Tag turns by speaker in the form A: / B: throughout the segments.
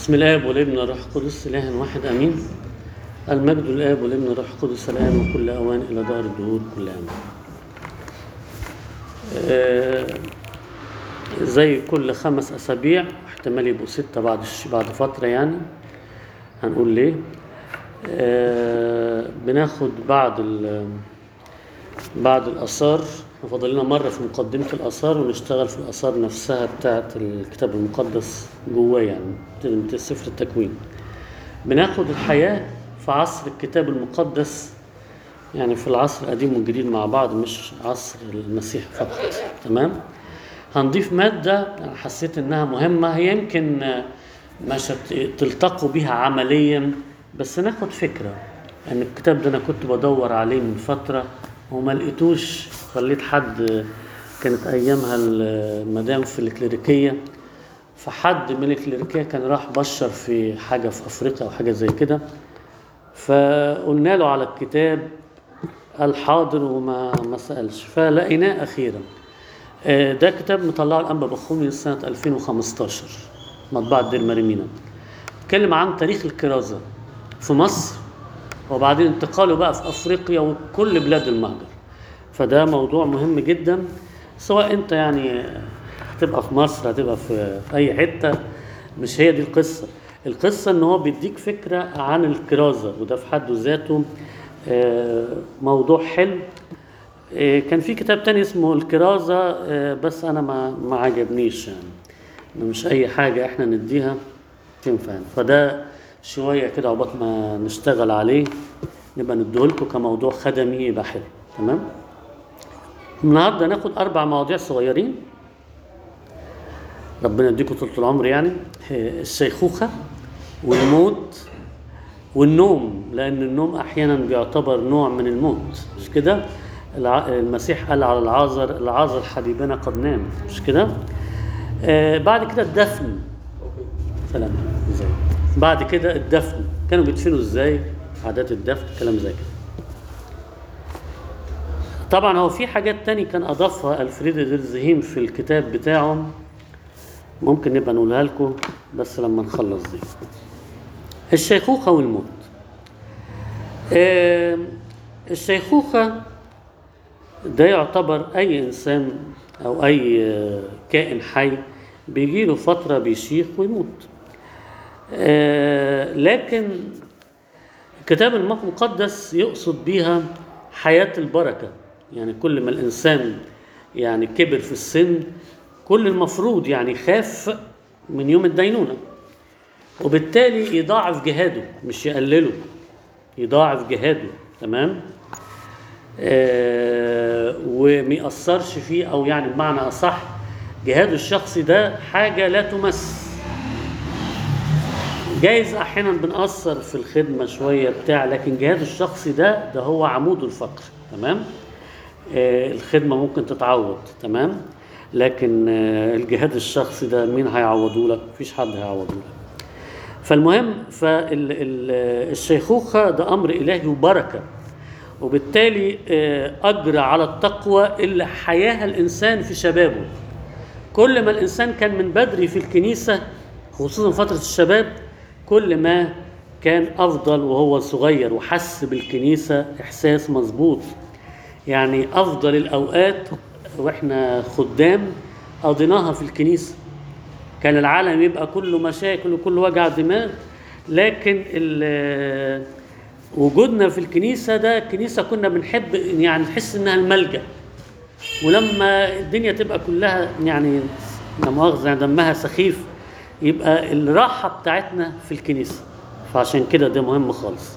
A: بسم الآب والابن والروح القدس إله واحد آمين المجد للآب والابن والروح القدس الآن وكل أوان إلى دار الدهور كل آمين آه، زي كل خمس أسابيع احتمال يبقوا ستة بعد الش- بعد فترة يعني هنقول ليه آه، بناخد بعض ال بعض الآثار فاضل لنا مرة في مقدمة الآثار ونشتغل في الآثار نفسها بتاعة الكتاب المقدس جواه يعني بتاعة سفر التكوين بناخد الحياة في عصر الكتاب المقدس يعني في العصر القديم والجديد مع بعض مش عصر المسيح فقط تمام هنضيف مادة أنا حسيت إنها مهمة هي يمكن آه، مش هت- تلتقوا بيها عمليا بس ناخد فكرة يعني الكتاب ده أنا كنت بدور عليه من فترة وما لقيتوش خليت حد كانت أيامها المدام في الكليريكية فحد من الكليريكية كان راح بشر في حاجة في أفريقيا أو حاجة زي كده فقلنا له على الكتاب قال حاضر وما ما سألش فلقيناه أخيرا آه، ده كتاب مطلعه الأنبا بخومي سنة 2015 مطبعة دير مريمينا اتكلم عن تاريخ الكرازة في مصر وبعدين انتقاله بقى في أفريقيا وكل بلاد المهجر فده موضوع مهم جدا سواء انت يعني هتبقى في مصر هتبقى في في اي حته مش هي دي القصه القصه ان هو بيديك فكره عن الكرازه وده في حد ذاته آه، موضوع حلو آه، كان في كتاب تاني اسمه الكرازه آه، بس انا ما ما عجبنيش يعني مش اي حاجه احنا نديها تنفع يعني. فده شويه كده عقبال ما نشتغل عليه نبقى نديهولكوا كموضوع خدمي يبقى حلو تمام النهارده ناخد اربع مواضيع صغيرين ربنا يديكم طول العمر يعني الشيخوخه والموت والنوم لان النوم احيانا بيعتبر نوع من الموت مش كده الع- المسيح قال على العازر العازر حبيبنا قد نام مش كده آه بعد كده الدفن سلام ازاي بعد كده الدفن كانوا بيدفنوا ازاي عادات الدفن كلام زي كده طبعا هو في حاجات تاني كان اضافها الفريد ديرزهيم في الكتاب بتاعه ممكن نبقى نقولها لكم بس لما نخلص دي الشيخوخة والموت آه، الشيخوخة ده يعتبر أي إنسان أو أي آه، كائن حي بيجيله فترة بيشيخ ويموت آه، لكن الكتاب المقدس يقصد بيها حياة البركة يعني كل ما الإنسان يعني كبر في السن كل المفروض يعني خاف من يوم الدينونة وبالتالي يضاعف جهاده مش يقلله يضاعف جهاده تمام آه وما يأثرش فيه أو يعني بمعنى أصح جهاده الشخصي ده حاجة لا تمس جايز احيانا بنأثر في الخدمه شويه بتاع لكن جهاده الشخصي ده ده هو عمود الفقر تمام آه الخدمه ممكن تتعوض تمام لكن آه الجهاد الشخصي ده مين هيعوضه لك مفيش حد هيعوضه لك فالمهم فالشيخوخه ده امر الهي وبركه وبالتالي آه اجرى على التقوى اللي حياها الانسان في شبابه كل ما الانسان كان من بدري في الكنيسه خصوصا فتره الشباب كل ما كان افضل وهو صغير وحس بالكنيسه احساس مظبوط يعني افضل الاوقات واحنا خدام قضيناها في الكنيسه كان العالم يبقى كله مشاكل وكله وجع دماغ لكن ال- وجودنا في الكنيسه ده الكنيسه كنا بنحب يعني نحس انها الملجأ ولما الدنيا تبقى كلها يعني لا مؤاخذة يعني دمها سخيف يبقى الراحة بتاعتنا في الكنيسة فعشان كده ده مهم خالص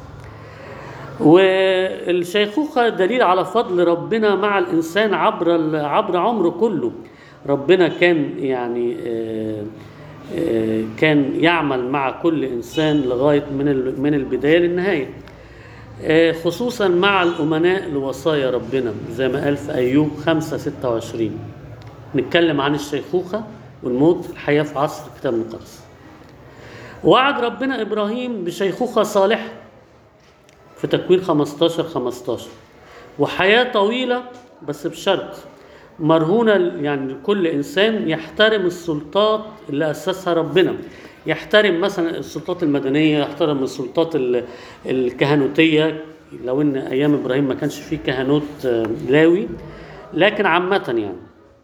A: والشيخوخة دليل على فضل ربنا مع الإنسان عبر ال- عبر عمره كله ربنا كان يعني آه، آه، كان يعمل مع كل إنسان لغاية من ال- من البداية للنهاية آه، خصوصا مع الأمناء لوصايا ربنا زي ما قال في أيوب 5 26 نتكلم عن الشيخوخة والموت الحياة في عصر الكتاب المقدس وعد ربنا إبراهيم بشيخوخة صالحة في تكوين 15 15 وحياة طويلة بس بشرط مرهونة يعني كل إنسان يحترم السلطات اللي أسسها ربنا يحترم مثلا السلطات المدنيه يحترم السلطات ال- الكهنوتيه لو ان ايام ابراهيم ما كانش فيه كهنوت آه، لاوي لكن عامه يعني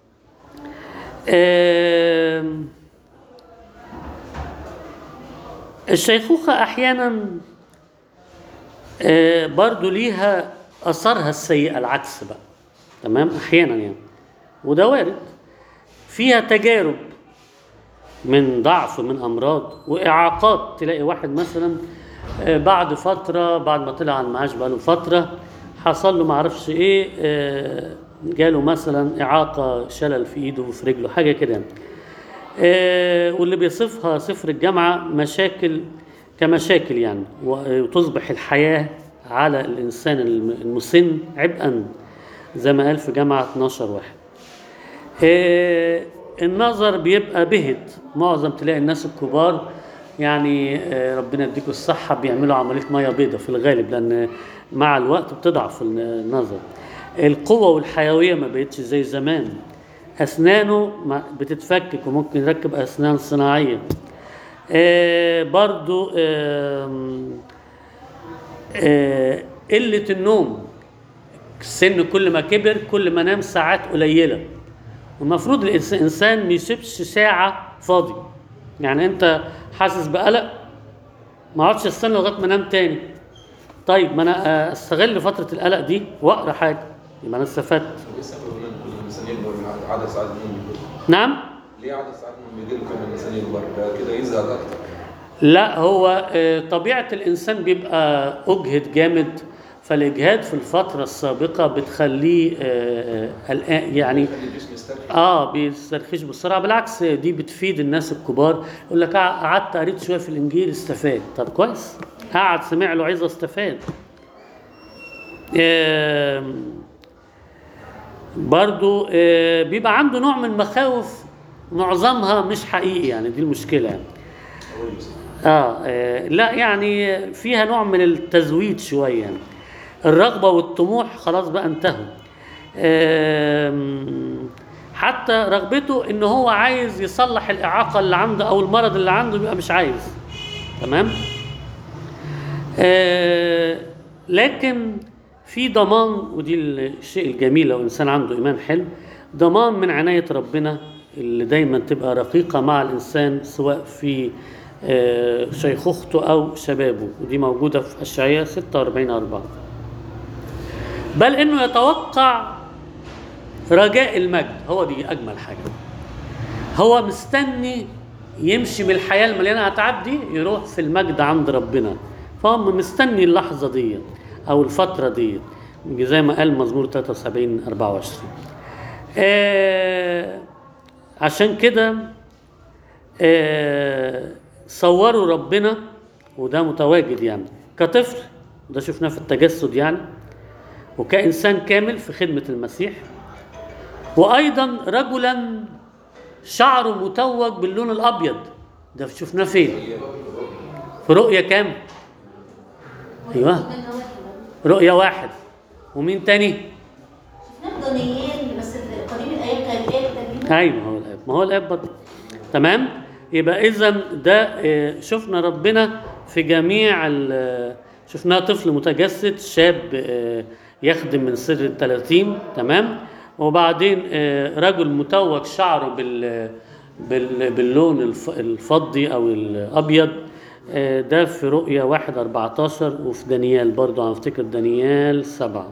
A: آم، الشيخوخة أحيانا آه، برضو ليها أثرها السيئة العكس بقى تمام أحيانا يعني وده وارد فيها تجارب من ضعف من أمراض وإعاقات تلاقي واحد مثلا آه، بعد فترة بعد ما طلع على المعاش بقاله فترة حصل له معرفش إيه آه، جاله مثلا إعاقة شلل في إيده وفي رجله حاجة كده يعني. آه، واللي بيصفها صفر الجامعة مشاكل كمشاكل يعني و- وتصبح الحياة على الإنسان الم- المسن عبئا زي ما قال في جامعة 12 واحد آه، النظر بيبقى بهت معظم تلاقي الناس الكبار يعني آه، ربنا يديكم الصحة بيعملوا عملية مية بيضة في الغالب لأن مع الوقت بتضعف النظر القوة والحيوية ما بقتش زي زمان أسنانه ما- بتتفكك وممكن يركب أسنان صناعية آه، برضو آم، آه، قلة النوم السن كل ما كبر كل ما نام ساعات قليلة والمفروض الإنس- الإنسان ما يسيبش ساعة فاضي يعني أنت حاسس بقلق ما اقعدش استنى لغاية ما انام تاني طيب ما انا آه، استغل فترة القلق دي واقرا حاجة يبقى انا استفدت
B: ليه سبب ان كل الانسان يكبر عدد ساعات النوم بيقل؟
A: نعم
B: ليه عدد ساعات النوم بيقل كل ما الانسان يكبر ده كده يزهد اكتر
A: لا هو آه، طبيعة الإنسان بيبقى أجهد جامد فالإجهاد في الفترة السابقة بتخليه آه، آه، قلقان يعني
B: يخلي الجسم يسترخي
A: اه بيسترخيش بسرعه بالعكس دي بتفيد الناس الكبار يقول لك قع- قعدت قريت شويه في الانجيل استفاد طب كويس قعد سمع له عظه استفاد آم، برضو آه، بيبقى عنده نوع من المخاوف معظمها مش حقيقي يعني دي المشكله يعني
B: هو اللي بيصير.
A: آه, اه لا يعني فيها نوع من التزويد شويه يعني الرغبه والطموح خلاص بقى انتهوا آم، حتى رغبته ان هو عايز يصلح الاعاقه اللي عنده او المرض اللي عنده بيبقى مش عايز تمام آه لكن في ضمان ودي الشيء الجميل لو انسان عنده ايمان حلو ضمان من عنايه ربنا اللي دايما تبقى رقيقه مع الانسان سواء في آه شيخوخته او شبابه ودي موجوده في اشعياء 46 4 بل انه يتوقع رجاء المجد هو دي اجمل حاجه هو مستني يمشي من الحياه المليانه اتعاب دي يروح في المجد عند ربنا فهو مستني اللحظه دي او الفتره دي زي ما قال مزمور 73 24 آه عشان كده آه صوروا ربنا وده متواجد يعني كطفل ده شفناه في التجسد يعني وكإنسان كامل في خدمة المسيح وأيضا رجلا شعره متوج باللون الأبيض ده شفناه فين؟ في رؤية كام؟ أيوه رؤية واحد ومين تاني؟
C: شفناه بدنيين بس في قديم الايام كان ايه تقريبا
A: ايوه ما هو الاب ما هو الاب برضه تمام يبقى اذا ده آه، شفنا ربنا في جميع ال- شفناه طفل متجسد شاب آه، يخدم من سر الثلاثين تمام وبعدين آه، رجل متوج شعره بال بال- باللون الف- الفضي او الابيض آه، ده في رؤيا واحد 14 وفي دانيال برضه انا افتكر دانيال سبعه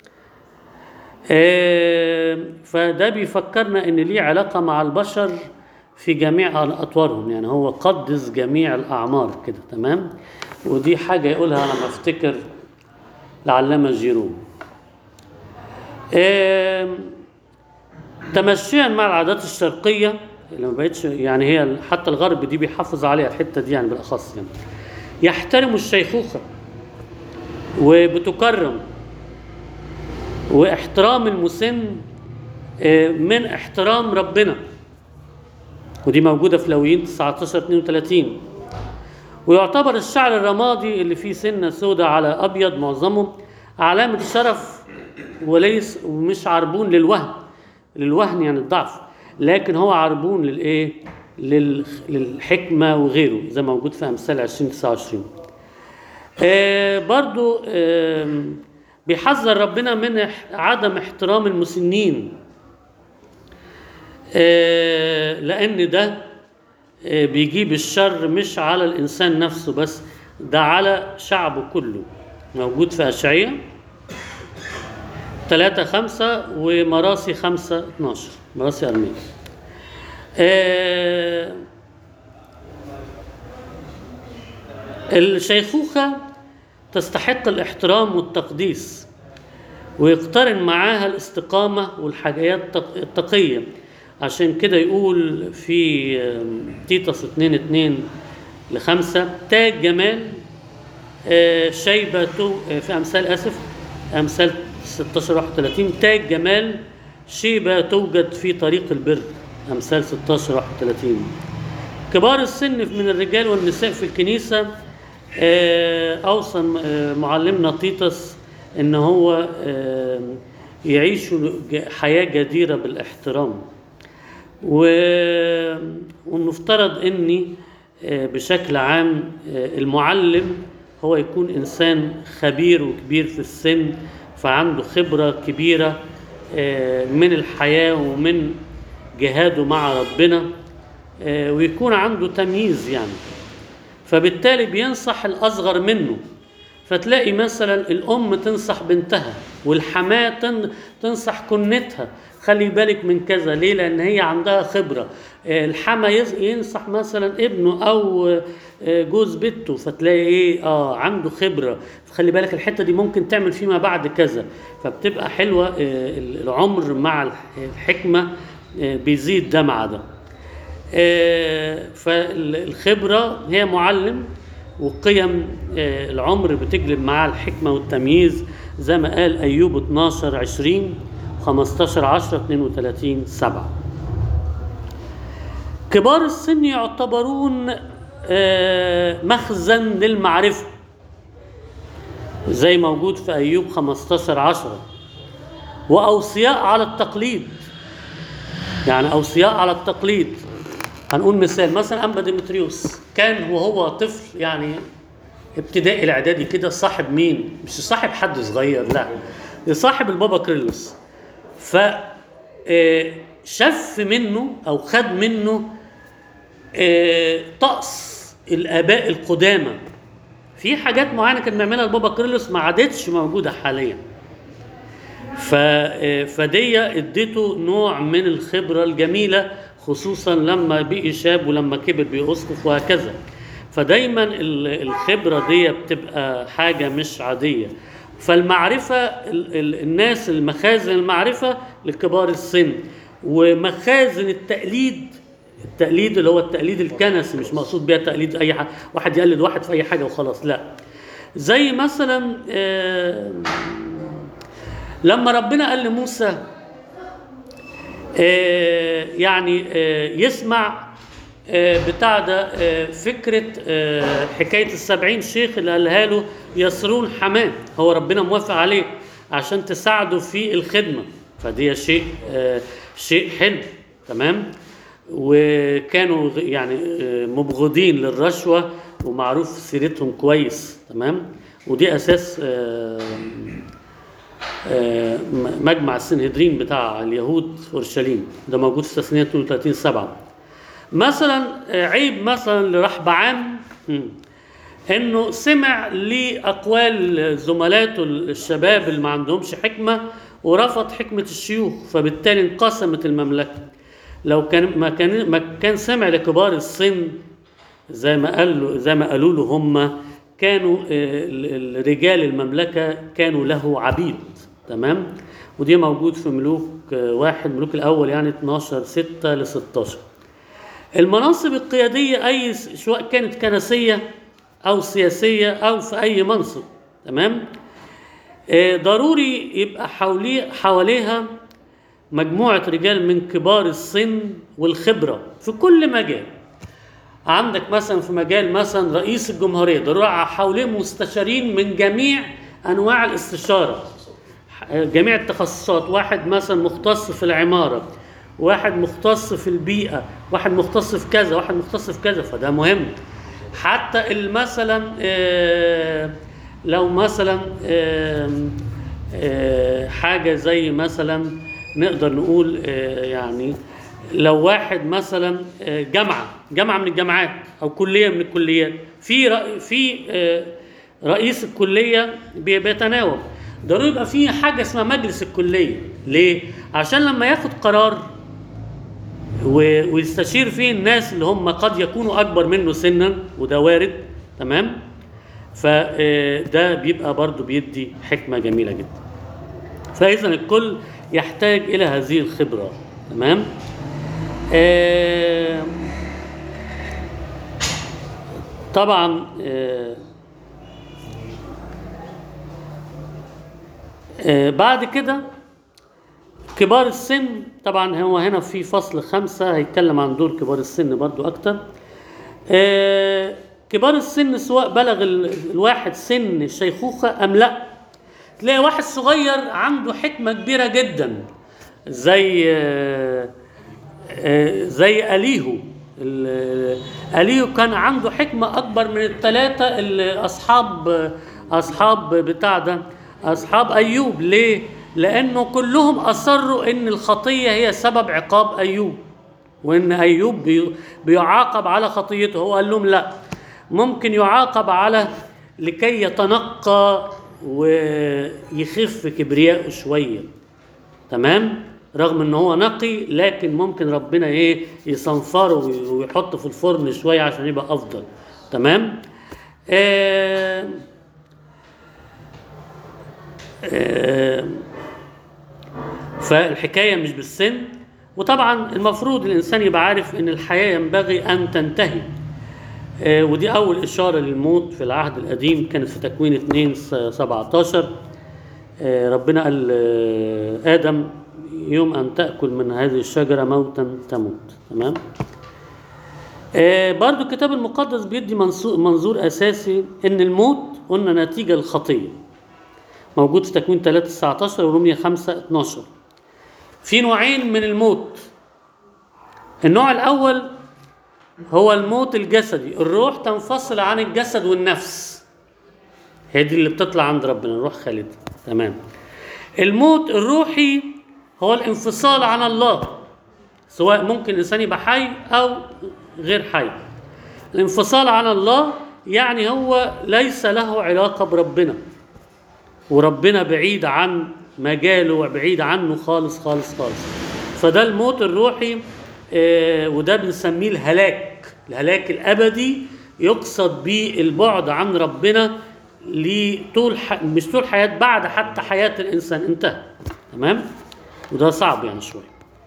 A: آه، فده بيفكرنا ان ليه علاقه مع البشر في جميع اطوارهم يعني هو قدس جميع الاعمار كده تمام ودي حاجه يقولها انا بفتكر العلامه جيروم آم، تمشيا مع العادات الشرقيه اللي ما بقتش يعني هي حتى الغرب دي بيحافظ عليها الحته دي يعني بالاخص يعني يحترموا الشيخوخه وبتكرم واحترام المسن آه، من احترام ربنا ودي موجودة في لويين 19 32 ويعتبر الشعر الرمادي اللي فيه سنة سوداء على أبيض معظمه علامة شرف وليس ومش عربون للوهن للوهن يعني الضعف لكن هو عربون للإيه؟ لل- للحكمة وغيره زي ما موجود في أمثال 20 29 آه برضو آه بيحذر ربنا من اح- عدم احترام المسنين آه لأن ده آه بيجيب الشر مش على الإنسان نفسه بس ده على شعبه كله موجود في أشعية 3 5 ومراسي 5 12 مراسي أرمية آه الشيخوخة تستحق الاحترام والتقديس ويقترن معاها الاستقامة والحاجات التق- التقية عشان كده يقول في آم، تيتس 2 2 لخمسة تاج جمال آه، شيبة تو- آه، في أمثال آسف أمثال 16 31 تاج جمال شيبة توجد في طريق البر أمثال 16 31 كبار السن من الرجال والنساء في الكنيسة آه، أوصى آه، معلمنا تيتس إن هو آه، يعيشوا ج- حياة جديرة بالاحترام و- والمفترض اني آه، بشكل عام آه، المعلم هو يكون انسان خبير وكبير في السن فعنده خبره كبيره آه، من الحياه ومن جهاده مع ربنا آه، ويكون عنده تمييز يعني فبالتالي بينصح الأصغر منه فتلاقي مثلا الأم تنصح بنتها والحماة تن- تنصح كنتها خلي بالك من كذا ليه لأن هي عندها خبرة آه، الحما يز- ينصح مثلا ابنه أو آه، جوز بنته فتلاقي إيه آه عنده خبرة خلي بالك الحتة دي ممكن تعمل فيما بعد كذا فبتبقى حلوة آه، العمر مع الح- الحكمة آه، بيزيد ده مع ده آه، فالخبرة هي معلم وقيم آه، العمر بتجلب معاه الحكمة والتمييز زي ما قال أيوب 12 20 15 10 32 7 كبار السن يعتبرون آه، مخزن للمعرفة زي موجود في أيوب 15 10 وأوصياء على التقليد يعني أوصياء على التقليد هنقول مثال مثلا أنبا ديمتريوس كان وهو طفل يعني ابتدائي الاعدادي كده صاحب مين مش صاحب حد صغير لا صاحب البابا كريلوس ف آه، شف منه او خد منه آه، طقس الاباء القدامى في حاجات معينه كان بيعملها البابا كريلوس ما عادتش موجوده حاليا ف آه، فدي اديته نوع من الخبره الجميله خصوصا لما بقي شاب ولما كبر بقي اسقف وهكذا فدايما ال- الخبره دي بتبقى حاجه مش عاديه فالمعرفه ال- ال- الناس المخازن المعرفه لكبار السن ومخازن التقليد التقليد اللي هو التقليد الكنسي مش مقصود بيها تقليد اي حاجه واحد يقلد واحد في اي حاجه وخلاص لا زي مثلا آه، لما ربنا قال لموسى آه، يعني آه، يسمع آه، بتاع ده آه، فكرة آه، حكاية السبعين شيخ اللي قالها له يسرون حماه هو ربنا موافق عليه عشان تساعده في الخدمة فدي شيء آه، شيء حلو تمام وكانوا غ- يعني آه، مبغضين للرشوة ومعروف سيرتهم كويس تمام ودي أساس آه، آه، م- مجمع السنهدرين بتاع اليهود في اورشليم ده موجود في تسنيه 32 7 مثلا آه، عيب مثلا لرحبعام مم، انه سمع لاقوال زملاته الشباب اللي ما عندهمش حكمه ورفض حكمه الشيوخ فبالتالي انقسمت المملكه لو كان ما كان ما كان سمع لكبار السن زي ما قال له زي ما قالوا له هم كانوا آه، ال- ال- رجال المملكه كانوا له عبيد تمام ودي موجود في ملوك آه، واحد ملوك الاول يعني 12 6 ل 16 المناصب القياديه اي س- سواء كانت كنسيه او سياسيه او في اي منصب تمام آه، ضروري يبقى حواليه حواليها مجموعه رجال من كبار السن والخبره في كل مجال عندك مثلا في مجال مثلا رئيس الجمهوريه ضروري حواليه مستشارين من جميع انواع الاستشاره جميع التخصصات واحد مثلا مختص في العماره واحد مختص في البيئة واحد مختص في كذا واحد مختص في كذا فده مهم حتى ال- مثلا آه، لو مثلا آم، آه، حاجة زي مثلا نقدر نقول آه، يعني لو واحد مثلا آه، جامعة جامعة من الجامعات أو كلية من الكليات في رأي في آه، رئيس الكلية بي- بيتناوب ضروري يبقى في حاجة اسمها مجلس الكلية ليه؟ عشان لما ياخد قرار و- ويستشير فيه الناس اللي هم قد يكونوا اكبر منه سنا وده وارد تمام فده بيبقى برضو بيدي حكمه جميله جدا فاذا الكل يحتاج الى هذه الخبره تمام آه، طبعا آه، آه، بعد كده كبار السن طبعا هو هنا في فصل خمسة هيتكلم عن دور كبار السن برضو أكتر آه، كبار السن سواء بلغ ال- الواحد سن الشيخوخة أم لا تلاقي واحد صغير عنده حكمة كبيرة جدا زي آه، آه، زي أليهو ال- أليهو كان عنده حكمة أكبر من الثلاثة اللي أصحاب أصحاب بتاع ده أصحاب أيوب ليه؟ لأنه كلهم أصروا إن الخطية هي سبب عقاب أيوب وإن أيوب بي- بيعاقب على خطيته هو قال لهم لا ممكن يعاقب على لكي يتنقى ويخف كبرياءه شويه تمام رغم ان هو نقي لكن ممكن ربنا ايه يصنفره وي- ويحطه في الفرن شويه عشان يبقى افضل تمام آه آه فالحكايه مش بالسن وطبعا المفروض الانسان يبقى عارف ان الحياه ينبغي ان تنتهي آه، ودي أول إشارة للموت في العهد القديم كانت في تكوين 2 س- 17 آه، ربنا قال آه، آدم يوم أن تأكل من هذه الشجرة موتا تموت تمام آه، برضو الكتاب المقدس بيدي منصو- منظور أساسي إن الموت قلنا نتيجة الخطية موجود في تكوين 3 19 ورومية 5 12 في نوعين من الموت النوع الأول هو الموت الجسدي الروح تنفصل عن الجسد والنفس هي دي اللي بتطلع عند ربنا الروح خالدة تمام الموت الروحي هو الانفصال عن الله سواء ممكن الانسان يبقى حي او غير حي الانفصال عن الله يعني هو ليس له علاقة بربنا وربنا بعيد عن مجاله وبعيد عنه خالص خالص خالص فده الموت الروحي آه، وده بنسميه الهلاك الهلاك الابدي يقصد به البعد عن ربنا لطول ح... مش طول حياه بعد حتى حياه الانسان انتهى تمام وده صعب يعني شويه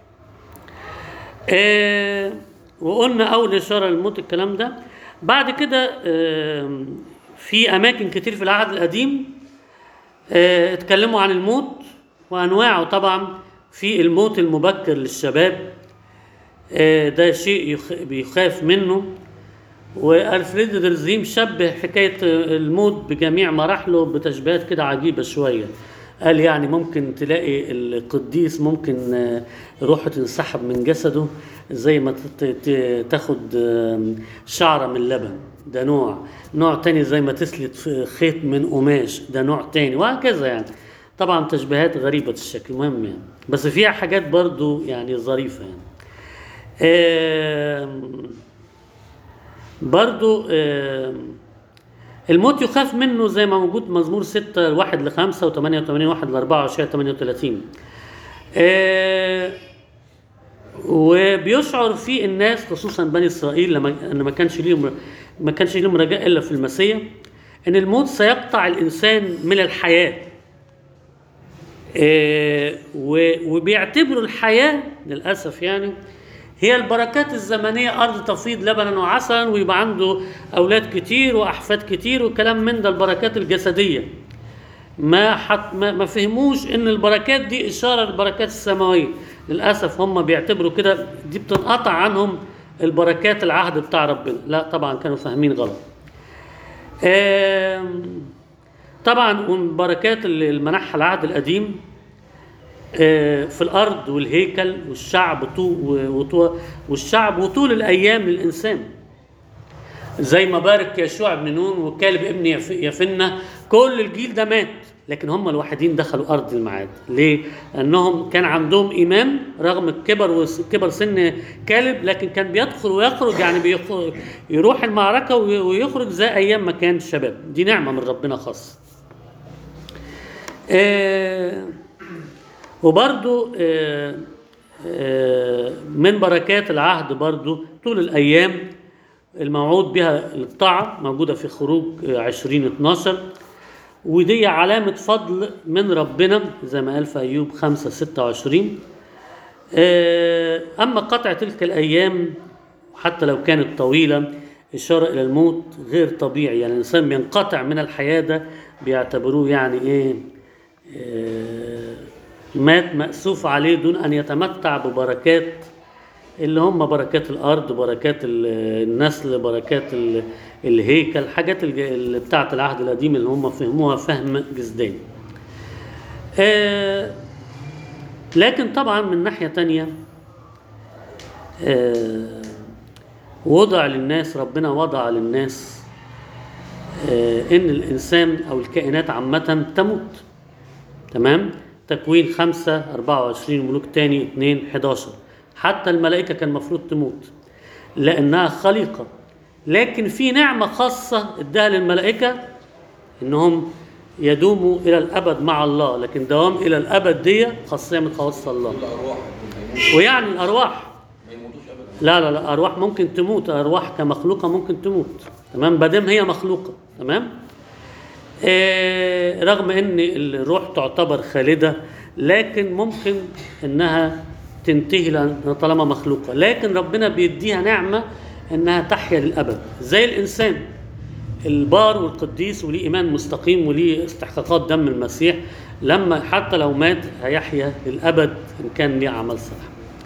A: آه وقلنا اول اشاره للموت الكلام ده بعد كده آه في اماكن كتير في العهد القديم آه، اتكلموا عن الموت وانواعه طبعا في الموت المبكر للشباب آه، ده شيء يخ- بيخاف منه والفريد درزيم شبه حكايه الموت بجميع مراحله بتشبيهات كده عجيبه شويه قال يعني ممكن تلاقي القديس ممكن آه، روحه تنسحب من جسده زي ما ت- ت- تاخد آم، شعره من لبن ده نوع نوع تاني زي ما تسلت في خيط من قماش ده نوع تاني وهكذا يعني طبعا تشبيهات غريبة الشكل مهم يعني بس فيها حاجات برضو يعني ظريفة يعني آم، برضو آم، الموت يخاف منه زي ما موجود مزمور 6 1 ل 5 و 88 1 ل 24 38 آه، وبيشعر فيه الناس خصوصا بني اسرائيل لما ان ما كانش ليهم ما كانش ليهم رجاء الا في المسيح ان الموت سيقطع الانسان من الحياه آه، و- وبيعتبروا الحياه للاسف يعني هي البركات الزمنيه ارض تفيض لبنا وعسلا ويبقى عنده اولاد كتير واحفاد كتير وكلام من ده البركات الجسديه ما حت ما, ما فهموش ان البركات دي اشاره للبركات السماويه للاسف هم بيعتبروا كده دي بتنقطع عنهم البركات العهد بتاع ربنا لا طبعا كانوا فاهمين غلط آم، طبعا ومن بركات اللي منحها العهد القديم آه، في الارض والهيكل والشعب طو وطو والشعب وطول الايام للانسان زي ما بارك يشوع بن نون وكالب ابن يف- يفنة كل الجيل ده مات لكن هم الوحيدين دخلوا ارض الميعاد ليه لانهم كان عندهم ايمان رغم الكبر وس- كبر سن كالب لكن كان بيدخل ويخرج يعني بيخ- يروح المعركه وي- ويخرج زي ايام ما كان شباب دي نعمه من ربنا خاصه آه وبرضو آه آه من بركات العهد برضو طول الأيام الموعود بها الطاعة موجودة في خروج عشرين اتناشر ودي علامة فضل من ربنا زي ما قال في أيوب خمسة ستة وعشرين أما قطع تلك الأيام حتى لو كانت طويلة إشارة إلى الموت غير طبيعي يعني الإنسان بينقطع من الحياة ده بيعتبروه يعني إيه آه، مات مأسوف عليه دون أن يتمتع ببركات اللي هم بركات الأرض بركات ال- النسل بركات ال- الهيكل حاجات الج- اللي بتاعت العهد القديم اللي هم فهموها فهم جسداني آه، لكن طبعا من ناحية تانية آه، وضع للناس ربنا وضع للناس آه، ان الانسان او الكائنات عامة تموت تمام تكوين خمسة أربعة وعشرين ملوك تاني اتنين حداشر حتى الملائكة كان المفروض تموت لأنها خليقة لكن في نعمة خاصة اداها للملائكة إنهم يدوموا إلى الأبد مع الله لكن دوام إلى الأبد دي خاصية من خواص الله
B: الارواح هيموتوا
A: ويعني الأرواح
B: ما يموتوش ابدا
A: لا لا لا ارواح ممكن تموت ارواح كمخلوقه ممكن تموت تمام بدم هي مخلوقه تمام آه رغم ان الروح تعتبر خالده لكن ممكن انها تنتهي لأن طالما مخلوقه لكن ربنا بيديها نعمه انها تحيا للابد زي الانسان البار والقديس وليه ايمان مستقيم وليه استحقاقات دم المسيح لما حتى لو مات هيحيا للابد ان كان ليه عمل صالح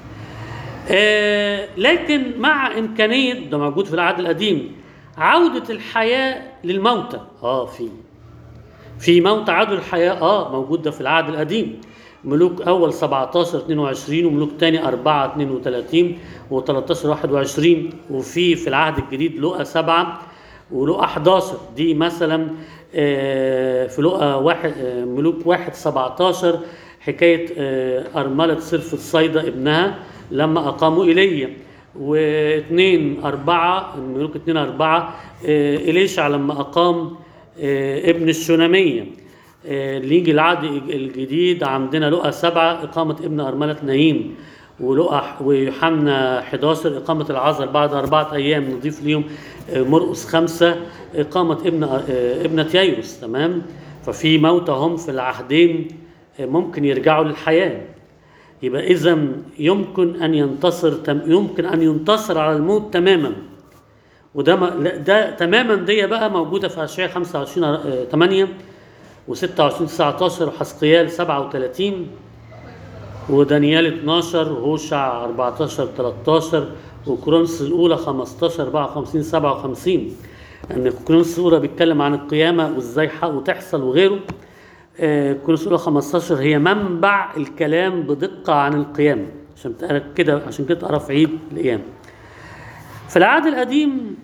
A: آه، لكن مع إمكانية ده موجود في العهد القديم عودة الحياة للموتى اه في في موت عادوا الحياة اه موجود ده في العهد القديم ملوك أول 17 22 وملوك تاني 4 32 و13 21 وفي في العهد الجديد لقى 7 ولقى 11 دي مثلا آه، في لقى واحد آه، ملوك واحد 17 حكاية آه، أرملة صرف الصيدا ابنها لما أقاموا إيليا واثنين أربعة ملوك اثنين أربعة آه، إليشع لما أقام آه، ابن الشنامية آه، اللي يجي العهد الجديد عندنا لقى سبعة إقامة ابن أرملة نايم ولقى ويوحنا 11 إقامة العذر بعد أربعة أيام نضيف ليهم آه، مرقس خمسة إقامة ابن آه، ابنة ييروس تمام ففي موتى هم في العهدين آه، ممكن يرجعوا للحياة يبقى إذا يمكن أن ينتصر تم يمكن أن ينتصر على الموت تماما وده ما لا، ده تماما دي بقى موجودة في أشعياء 25 آه، 8 و26 19 وحسقيال 37 ودانيال 12 وهوشع 14 13 وكرونس الاولى 15 54 57 ان كرونس الاولى بيتكلم عن القيامه وازاي حق وتحصل وغيره آه، كرونس الاولى 15 هي منبع الكلام بدقه عن القيامه عشان تقرا كده عشان كده تقرا في عيد القيامه في العهد القديم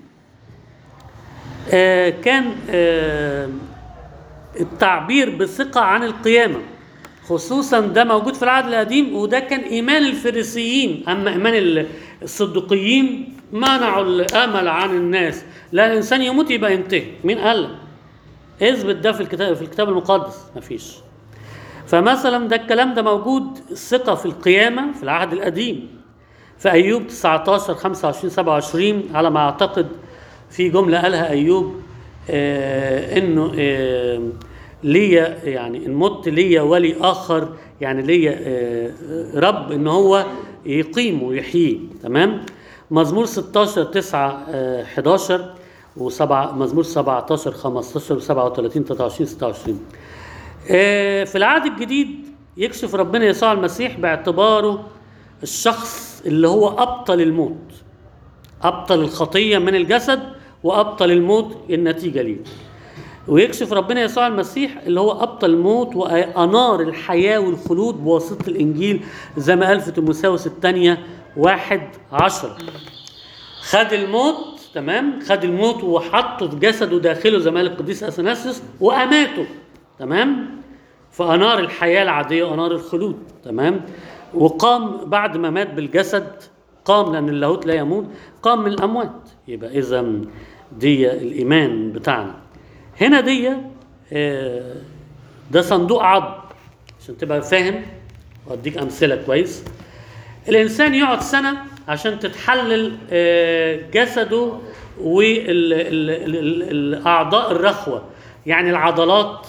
A: آه، كان آه، التعبير بثقة عن القيامة خصوصا ده موجود في العهد القديم وده كان إيمان الفريسيين أما إيمان ال- الصدقيين منعوا الأمل عن الناس لا الإنسان يموت يبقى ينتهي مين قال لك؟ اثبت ده في الكتاب في الكتاب المقدس مفيش فمثلا ده الكلام ده موجود الثقة في القيامة في العهد القديم في أيوب 19 25 27 على ما أعتقد في جملة قالها أيوب آه إنه آه ليا يعني إن مت ليا ولي آخر يعني ليا آه رب إن هو يقيم ويحييه تمام مزمور 16 9 آه 11 وسبعة مزمور 17 15 و37 23 26 آه، في العهد الجديد يكشف ربنا يسوع المسيح باعتباره الشخص اللي هو أبطل الموت أبطل الخطية من الجسد وأبطل الموت النتيجة ليه ويكشف ربنا يسوع المسيح اللي هو ابطل الموت وانار الحياه والخلود بواسطه الانجيل زي ما قال في تيموثاوس الثانيه واحد عشر خد الموت تمام خد الموت وحطه في جسده داخله زي ما قال القديس اثناسيوس واماته تمام فانار الحياه العاديه وانار الخلود تمام وقام بعد ما مات بالجسد قام لان اللاهوت لا يموت قام من الاموات يبقى اذا دي الايمان بتاعنا هنا دي آه، ده صندوق عظم عشان تبقى فاهم واديك امثله كويس الانسان يقعد سنه عشان تتحلل آه، جسده والاعضاء الرخوه يعني العضلات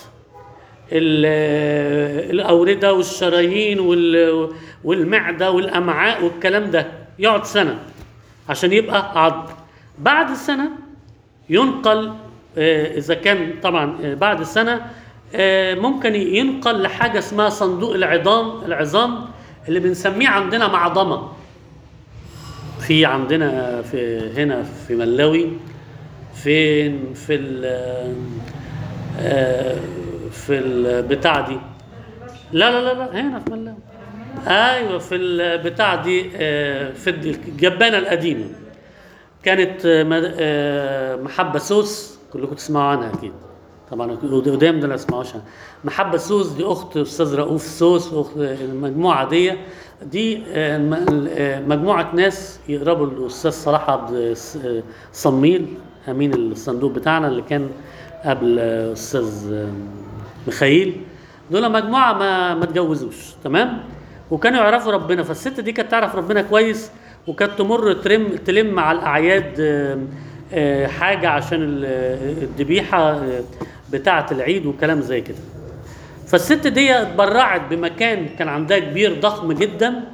A: ال- الاورده والشرايين وال- والمعده والامعاء والكلام ده يقعد سنه عشان يبقى عظم بعد السنه ينقل آه، اذا كان طبعا آه، بعد السنه آه، ممكن ينقل لحاجه اسمها صندوق العظام العظام اللي بنسميه عندنا معضمه في عندنا في هنا في ملاوي فين في ال آه، في البتاع دي لا لا لا لا هنا في ملاوي ايوه في البتاع دي آه، في الجبانه القديمه كانت آه، مد- آه، محبه سوس كلكم تسمعوا عنها اكيد طبعا قدام ده ما اسمعوش عنها محبه سوس دي اخت استاذ رؤوف سوس اخت المجموعه دي دي آه، م- آه، مجموعه ناس يقربوا الاستاذ صلاح عبد الس- آه، صميل امين الصندوق بتاعنا اللي كان قبل آه، استاذ آه، ميخائيل دول مجموعه ما ما اتجوزوش تمام وكانوا يعرفوا ربنا فالست دي كانت تعرف ربنا كويس وكانت تمر ترم تلم على الاعياد آه، آه، حاجه عشان ال- آه، الذبيحه آه، بتاعه العيد وكلام زي كده فالست دي اتبرعت بمكان كان عندها كبير ضخم جدا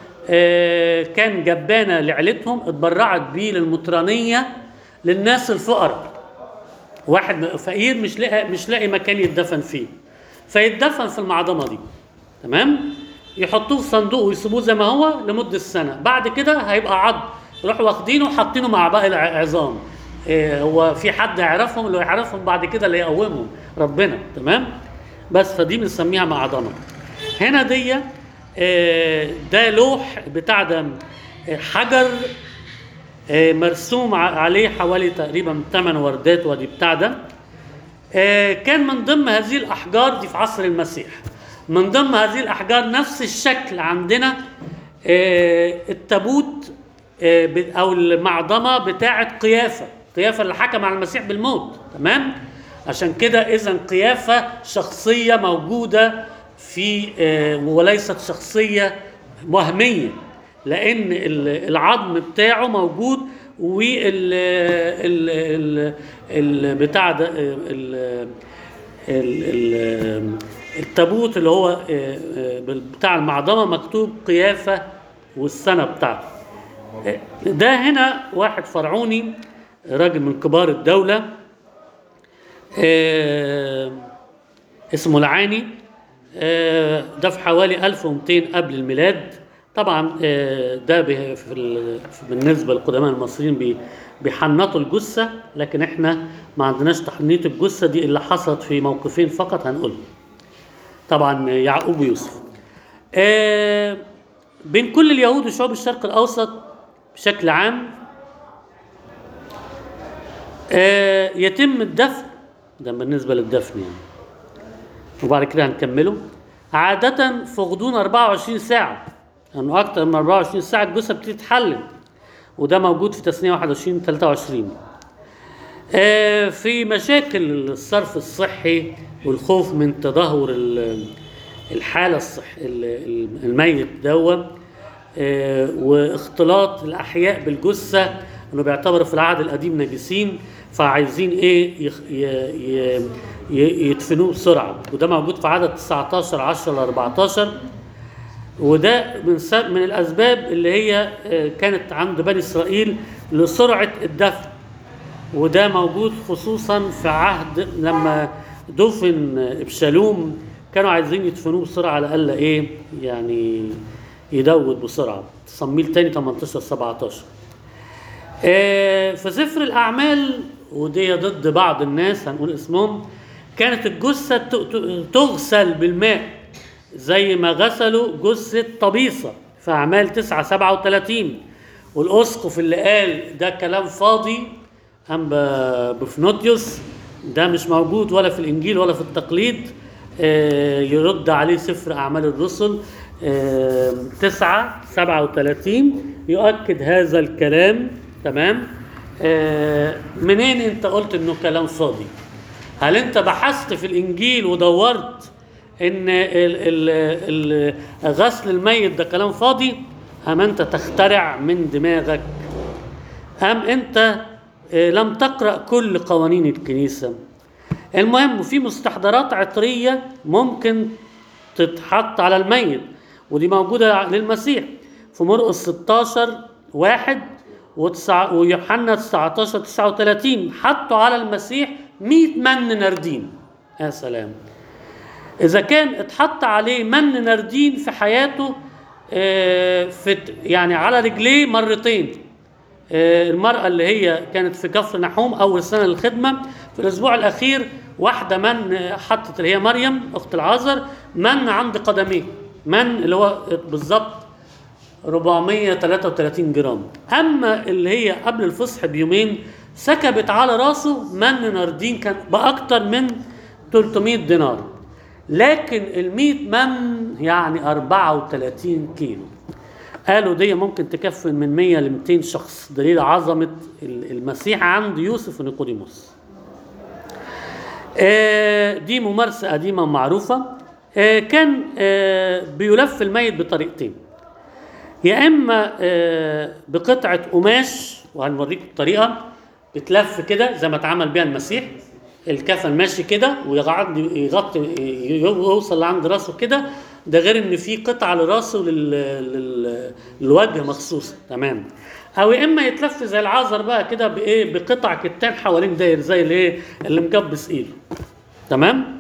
A: آه، كان جبانه لعيلتهم اتبرعت بيه للمطرانيه للناس الفقراء واحد فقير مش لاقي مش لاقي مكان يتدفن فيه فيتدفن في المعضمه دي تمام يحطوه في صندوق ويسيبوه زي ما هو لمده سنه بعد كده هيبقى عظم يروحوا واخدينه وحاطينه مع باقي العظام إيه هو في حد يعرفهم اللي يعرفهم بعد كده اللي يقومهم ربنا تمام بس فدي بنسميها معضمه هنا دي آه، ده لوح بتاع ده آه، حجر آه، مرسوم ع- عليه حوالي تقريبا 8 وردات ودي بتاع ده آه، كان من ضمن هذه الاحجار دي في عصر المسيح من ضمن هذه الاحجار نفس الشكل عندنا آه، التابوت آه، ب- او المعضمه بتاعه قيافه قيافه اللي حكم على المسيح بالموت تمام عشان كده اذا قيافه شخصيه موجوده في آه، وليست شخصيه وهميه لان ال- العظم بتاعه موجود وال ال ال ال بتاع ده ال ال ال التابوت اللي هو آه، آه، بتاع المعضمه مكتوب قيافه والسنه بتاعته آه، ده هنا واحد فرعوني راجل من كبار الدوله آه، اسمه العاني آه، ده في حوالي 1200 قبل الميلاد طبعا آه، ده به- في ال- بالنسبه للقدماء المصريين بي- بيحنطوا الجثه لكن احنا ما عندناش تحنيط الجثه دي اللي حصلت في موقفين فقط هنقولهم طبعا يعقوب ويوسف آه، بين كل اليهود وشعوب الشرق الاوسط بشكل عام آه، يتم الدفن ده بالنسبه للدفن يعني وبعد كده هنكمله عادة في غضون 24 ساعة لأنه أكتر من 24 ساعة الجثة بتبتدي تتحلل وده موجود في تسنية 21 23 آه، في مشاكل الصرف الصحي والخوف من تدهور ال- الحالة الصح ال- ال- الميت دوا آه، واختلاط الأحياء بالجثة انه بيعتبروا في العهد القديم نجسين فعايزين ايه يخ- ي- ي- ي- يدفنوه بسرعه وده موجود في عدد 19 10 ل 14 وده من س- من الاسباب اللي هي آه، كانت عند بني اسرائيل لسرعه الدفن وده موجود خصوصا في عهد لما دفن ابشالوم كانوا عايزين يدفنوه بسرعه على الاقل ايه يعني يدود بسرعه صميل تاني 18 17 آه، في سفر الاعمال ودي ضد بعض الناس هنقول اسمهم كانت الجثة ت- ت- تغسل بالماء زي ما غسلوا جثة طبيصة في أعمال 9 37 والأسقف اللي قال ده كلام فاضي أم ب- بفنوتيوس ده مش موجود ولا في الإنجيل ولا في التقليد آه، يرد عليه سفر أعمال الرسل آه، 9 37 يؤكد هذا الكلام تمام آه، منين انت قلت انه كلام فاضي هل انت بحثت في الانجيل ودورت ان ال ال ال غسل الميت ده كلام فاضي ام انت تخترع من دماغك ام انت آه، لم تقرا كل قوانين الكنيسه المهم في مستحضرات عطريه ممكن تتحط على الميت ودي موجوده للمسيح في مرقس 16 واحد وتسع ويوحنا 19 39 حطوا على المسيح 100 من نردين يا سلام اذا كان اتحط عليه من نردين في حياته آه، في يعني على رجليه مرتين آه، المرأة اللي هي كانت في كفر نحوم أول سنة للخدمة في الأسبوع الأخير واحدة من آه، حطت اللي هي مريم أخت العازر من عند قدميه من اللي هو بالظبط 433 جرام أما اللي هي قبل الفصح بيومين سكبت على راسه من ناردين كان بأكتر من 300 دينار لكن ال 100 من يعني 34 كيلو قالوا دي ممكن تكفن من 100 ل 200 شخص دليل عظمة ال- المسيح عند يوسف ونيقوديموس آه، دي ممارسة قديمة معروفة آه، كان آه، بيلف الميت بطريقتين يا إما آه، بقطعة قماش وهنوريكم الطريقة بتلف كده زي ما اتعمل بيها المسيح الكفن ماشي كده ويقعد يغطي يوصل لعند راسه كده ده غير ان في قطعه لراسه لل... لل... للوجه مخصوصه تمام او يا اما يتلف زي العذر بقى كده بايه بقطع كتان حوالين داير زي الايه اللي مكبس ايده تمام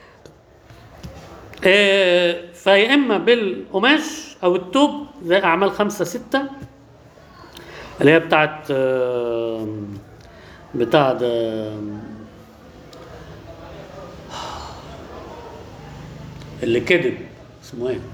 A: آه فيا اما بالقماش او التوب زي اعمال خمسة ستة اللي هي بتاعت آه بتاع ده اللي كذب اسمه ايه؟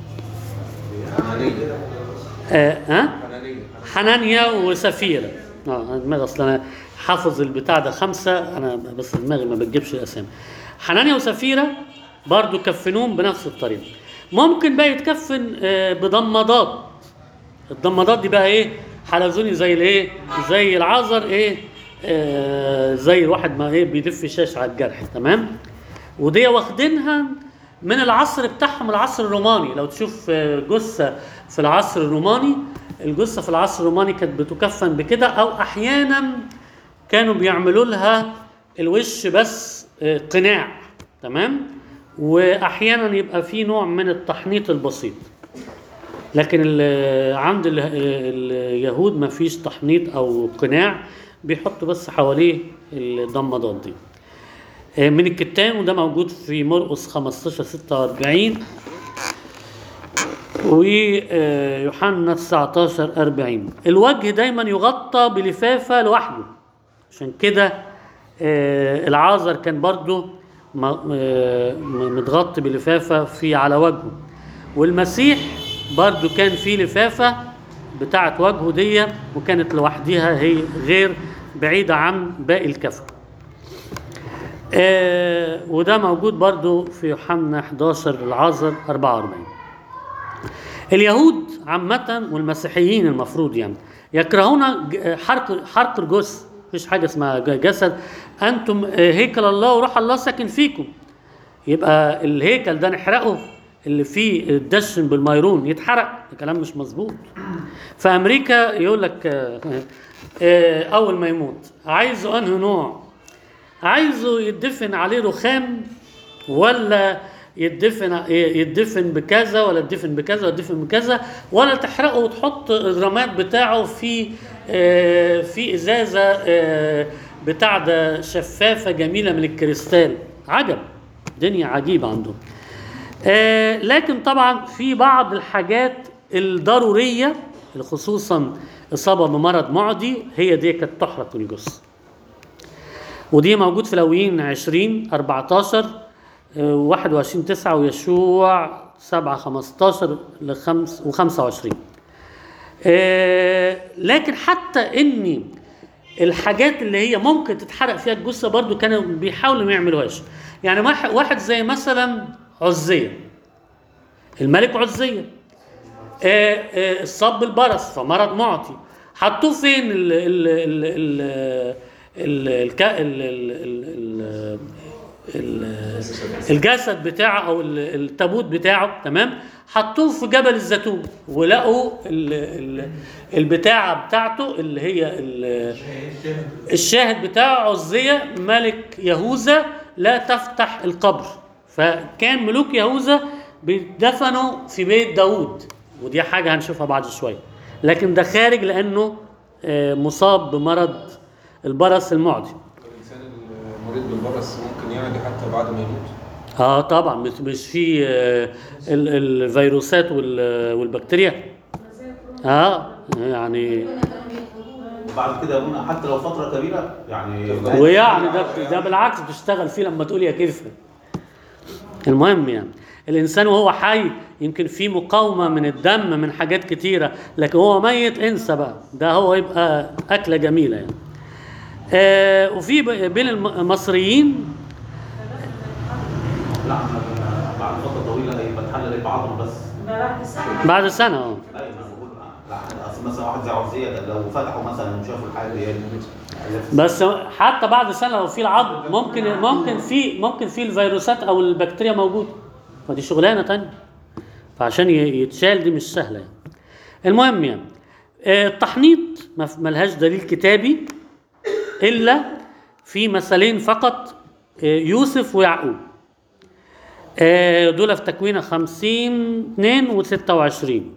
B: حنانية
A: آه ها؟
B: حنانية
A: حنانيا وسفيرة اه انا دماغي اصل انا حافظ البتاع ده خمسة انا بس دماغي ما بتجيبش الاسامي حنانيا وسفيرة برضو كفنوهم بنفس الطريقة ممكن بقى يتكفن آه بضمادات الضمادات دي بقى ايه حلزوني زي الايه زي العذر ايه آه زي الواحد ما ايه بيلف شاش على الجرح تمام ودي واخدينها من العصر بتاعهم العصر الروماني لو تشوف آه، جثه في العصر الروماني الجثه في العصر الروماني كانت بتكفن بكده او احيانا كانوا بيعملوا لها الوش بس آه، قناع تمام واحيانا يبقى في نوع من التحنيط البسيط لكن ال- عند ال- اليهود ما فيش تحنيط او قناع بيحطوا بس حواليه الضمادات دي آه، من الكتان وده موجود في مرقس 15 46 ويوحنا 19 40 الوجه دايما يغطى بلفافه لوحده عشان كده آه، العازر كان برضو م- آه، م- متغطي بلفافه في على وجهه والمسيح برضو كان في لفافه بتاعت وجهه دي وكانت لوحدها هي غير بعيده عن باقي الكفن آه وده موجود برضو في يوحنا 11 العازر 44 اليهود عامة والمسيحيين المفروض يعني يكرهون ج- حرق حرق الجثث مفيش حاجة اسمها ج- جسد أنتم آه، هيكل الله وروح الله ساكن فيكم يبقى الهيكل ده نحرقه اللي فيه الدشن بالميرون يتحرق ده كلام مش مظبوط في امريكا يقول لك آه، آه، اول ما يموت عايزه انهي نوع عايزه يدفن عليه رخام ولا يدفن يدفن بكذا ولا يدفن بكذا ولا يدفن بكذا ولا تحرقه وتحط الرماد بتاعه في آه، في ازازه آه، بتاع ده شفافه جميله من الكريستال عجب دنيا عجيبه عندهم آه، لكن طبعا في بعض الحاجات الضروريه اللي خصوصا اصابه بمرض معدي هي دي كانت تحرق الجثه ودي موجود في لاويين 20 14 آه، 21 9 ويشوع 7 15 ل 5 و25 آه، لكن حتى ان الحاجات اللي هي ممكن تتحرق فيها الجثه برضو كانوا بيحاولوا ما يعملوهاش يعني واحد واحد زي مثلا عزيه الملك عزيه آه، آه، الصب البرص فمرض معطي حطوه فين ال ال ال ال ال الك- ال ال ال ال الجسد بتاعه او ال- التابوت بتاعه تمام حطوه في جبل الزيتون ولقوا ال ال البتاعه بتاعته اللي هي ال- الشاهد بتاعه عزية ملك يهوذا لا تفتح القبر فكان ملوك يهوذا بيدفنوا في بيت داوود ودي حاجة هنشوفها بعد شوية لكن ده خارج لأنه آه، مصاب بمرض البرص المعدي
B: الانسان المريض بالبرص ممكن يعدي حتى بعد ما يموت
A: اه طبعا مش مش في آه، ال- الفيروسات وال- والبكتيريا اه يعني
D: وبعد كده يكون حتى لو فتره كبيره يعني
A: ويعني ده ده بالعكس بتشتغل فيه لما تقول يا كيف المهم يعني الانسان وهو حي يمكن في مقاومه من الدم من حاجات كتيره لكن هو ميت انسى بقى ده هو يبقى اكله جميله يعني آه وفي ب- بين الم- المصريين
D: لا بعد فتره طويله هيبقى اتحلل بعضهم بس
C: بعد سنة
A: بعد سنه اه
D: لا انا بقول لا اصل مثلا واحد زي عزيه ده لو فتحوا مثلا وشافوا الحاجه دي
A: بس حتى بعد سنه لو في العظم ممكن ممكن في ممكن في الفيروسات او البكتيريا موجوده فدي شغلانه تانية فعشان ي- يتشال دي مش سهله يعني المهم يعني آه، التحنيط ما ف- ملهاش دليل كتابي الا في مثلين فقط آه، يوسف ويعقوب آه، دول في تكوين 50 2 و 26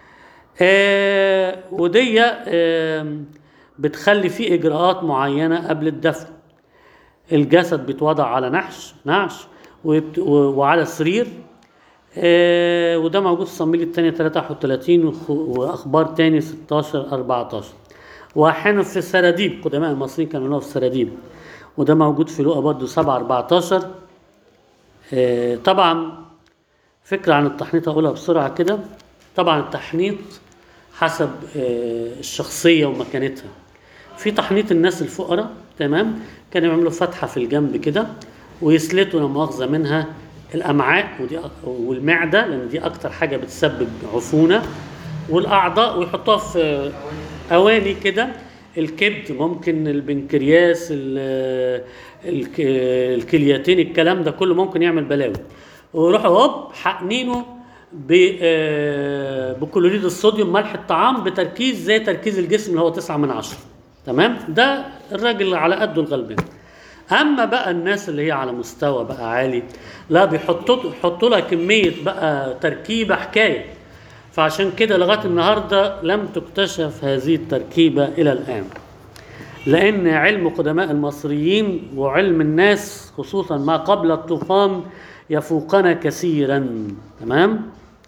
A: آه، ودي آه، بتخلي فيه اجراءات معينه قبل الدفن الجسد بيتوضع على نحش نعش ويبت- و- وعلى سرير آه، وده موجود في صمويل الثانية 33 وخ- واخبار تاني 16 14 واحيانا في السراديب قدماء المصريين كانوا بيعملوها في السراديب وده موجود في لوقا برضه 7 14 آه، طبعا فكرة عن التحنيط أقولها بسرعة كده طبعا التحنيط حسب آه، الشخصية ومكانتها في تحنيط الناس الفقراء تمام كانوا يعملوا فتحة في الجنب كده ويسلتوا لا مؤاخذة منها الأمعاء ودي أ- والمعدة لأن دي أكتر حاجة بتسبب عفونة والأعضاء ويحطوها في أواني كده الكبد ممكن البنكرياس ال- الك- الكليتين الكلام ده كله ممكن يعمل بلاوي ويروحوا هوب حقنينه ب- آه، بكلوريد الصوديوم ملح الطعام بتركيز زي تركيز الجسم اللي هو 9 من عشرة تمام ده الراجل اللي على قده الغلبان اما بقى الناس اللي هي على مستوى بقى عالي لا بيحطوا يحطوا لها كميه بقى تركيبه حكايه فعشان كده لغايه النهارده لم تكتشف هذه التركيبه الى الان لان علم قدماء المصريين وعلم الناس خصوصا ما قبل الطوفان يفوقنا كثيرا تمام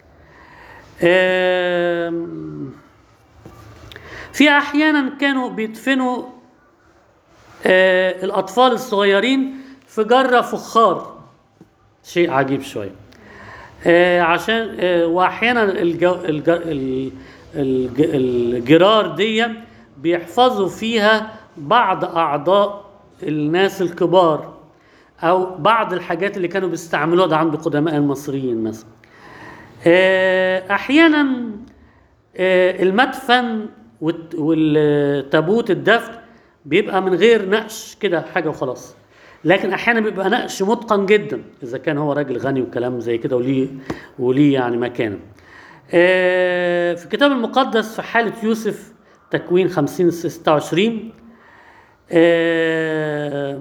A: آم، في احيانا كانوا بيدفنوا آه، الاطفال الصغيرين في جره فخار شيء عجيب شويه آه، عشان آه، واحيانا الجو الج- ال- الج- الجرار دي بيحفظوا فيها بعض اعضاء الناس الكبار او بعض الحاجات اللي كانوا بيستعملوها ده عند قدماء المصريين مثلا آه، احيانا آه، المدفن والت- والتابوت الدفن بيبقى من غير نقش كده حاجه وخلاص لكن احيانا بيبقى نقش متقن جدا اذا كان هو راجل غني وكلام زي كده وليه وليه يعني مكانه آه، في الكتاب المقدس في حاله يوسف تكوين 50 26 آه،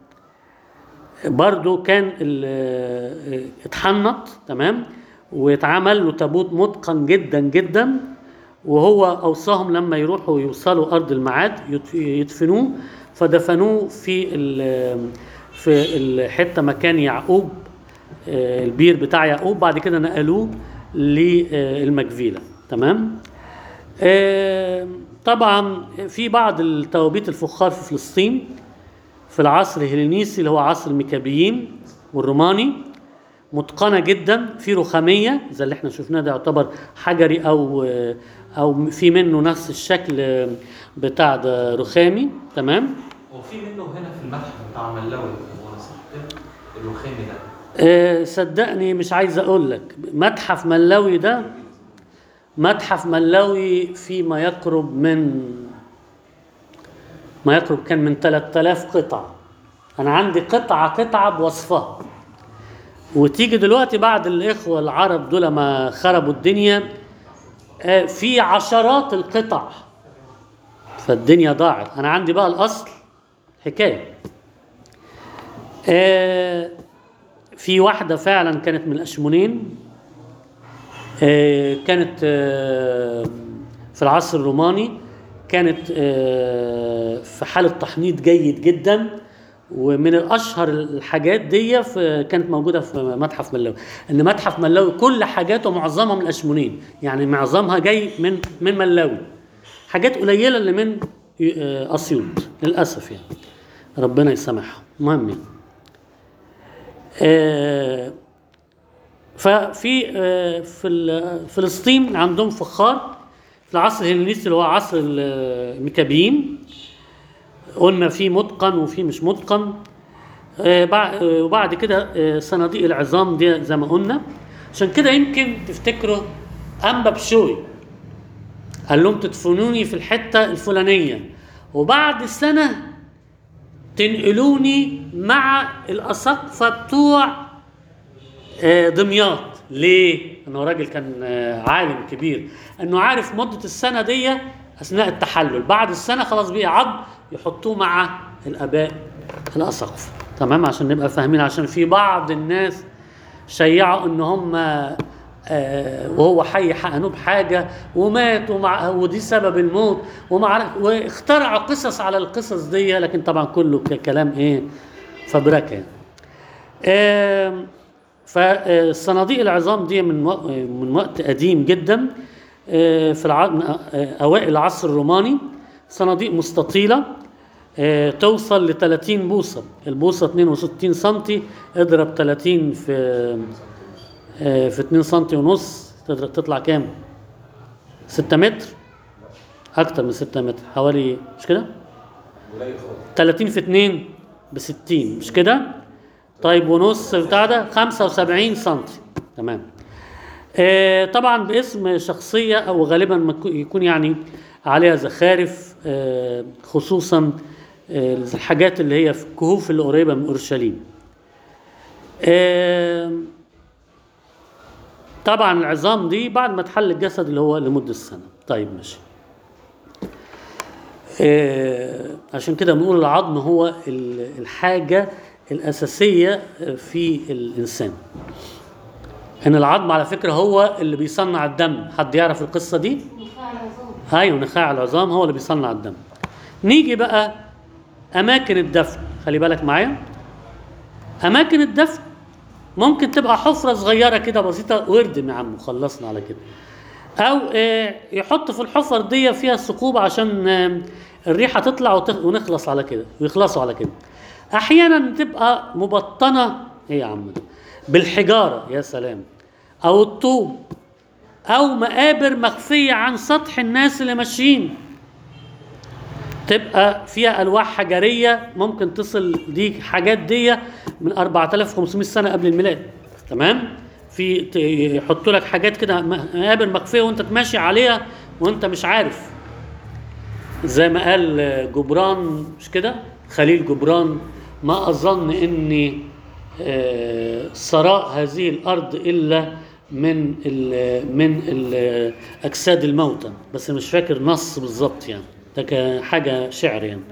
A: برضو كان ال- اتحنط تمام واتعمل له تابوت متقن جدا جدا وهو اوصاهم لما يروحوا يوصلوا ارض الميعاد يدف- يدفنوه فدفنوه في ال- في الحته مكان يعقوب آه، البير بتاع يعقوب بعد كده نقلوه للمجفيله تمام آه، طبعا في بعض التوابيت الفخار في فلسطين في العصر الهلينيسي اللي هو عصر الميكابيين والروماني متقنه جدا في رخاميه زي اللي احنا شفناه ده يعتبر حجري او او في منه نفس الشكل بتاع ده رخامي تمام
E: وفي منه هنا في المتحف بتاع ملاوي هو انا صح كده؟ الرخامي ده
A: أه صدقني مش عايز اقول لك متحف ملاوي ده متحف ملاوي في ما يقرب من ما يقرب كان من 3000 قطعة أنا عندي قطعة قطعة بوصفها وتيجي دلوقتي بعد الإخوة العرب دول ما خربوا الدنيا آه، في عشرات القطع فالدنيا ضاعت أنا عندي بقى الأصل حكاية آه، في واحدة فعلا كانت من الأشمونين آه، كانت آه، في العصر الروماني كانت آه، في حالة تحنيط جيد جدا ومن الاشهر الحاجات دي في كانت موجوده في متحف ملاوي ان متحف ملاوي كل حاجاته معظمها من الاشمونين يعني معظمها جاي من من ملاوي حاجات قليله اللي من آه، اسيوط للاسف يعني ربنا يسامحهم المهم يعني. آه، ففي آه، في ال- فلسطين عندهم فخار في العصر الهلينيستي اللي هو عصر الميكابيين قلنا في متقن وفي مش متقن آه، بع- آه، وبعد كده آه، صناديق العظام دي زي ما قلنا عشان كده يمكن تفتكروا انبا بشوي قال لهم تدفنوني في الحته الفلانيه وبعد سنه تنقلوني مع الاساقفه بتوع آه، دمياط ليه؟ انه راجل كان آه، عالم كبير انه عارف مده السنه دي اثناء التحلل بعد السنه خلاص بقي عض يحطوه مع الاباء الاساقفه تمام عشان نبقى فاهمين عشان في بعض الناس شيعوا ان هم آه، وهو حي حقنوه بحاجه ومات ومع ودي سبب الموت ومع واخترعوا قصص على القصص دي لكن طبعا كله ك- كلام ايه فبركه يعني. آم، فالصناديق العظام دي من وق- من وقت قديم جدا آه، في الع... من أ- آه، اوائل العصر الروماني صناديق مستطيله آه، توصل ل 30 بوصه البوصه 62 سم اضرب 30 في آه، في 2 سم ونص تضرب تطلع كام 6 متر اكتر من 6 متر حوالي مش كده
B: قليل خالص
A: 30 في 2 ب 60 مش كده؟ طيب ونص بتاع ده 75 سم تمام آه طبعا باسم شخصيه او غالبا ما يكون- يكون يعني عليها زخارف آه خصوصا آه الحاجات اللي هي في الكهوف اللي قريبه من اورشليم آه طبعا العظام دي بعد ما تحل الجسد اللي هو لمده سنه طيب ماشي آه، عشان كده بنقول العظم هو ال- الحاجة الأساسية في الإنسان إن العظم على فكرة هو اللي بيصنع الدم حد يعرف القصة دي؟
C: نخاع العظام
A: أيوة نخاع العظام هو اللي بيصنع الدم نيجي بقى أماكن الدفن خلي بالك معايا أماكن الدفن ممكن تبقى حفرة صغيرة كده بسيطة واردم يا عم وخلصنا على كده او آه، يحط في الحفر دي فيها ثقوب عشان آه، الريحه تطلع وتخ- ونخلص على كده ويخلصوا على كده احيانا تبقى مبطنه ايه يا عم ده بالحجاره يا سلام او الطوب او مقابر مخفيه عن سطح الناس اللي ماشيين تبقى فيها الواح حجريه ممكن تصل دي حاجات دي من 4500 سنه قبل الميلاد تمام في ت- يحطوا لك حاجات كده مقابر مخفيه وانت تماشي عليها وانت مش عارف زي ما قال جبران مش كده خليل جبران ما اظن اني آه، ثراء هذه الارض الا من ال من ال اجساد الموتى بس مش فاكر نص بالظبط يعني ده كان حاجه شعر يعني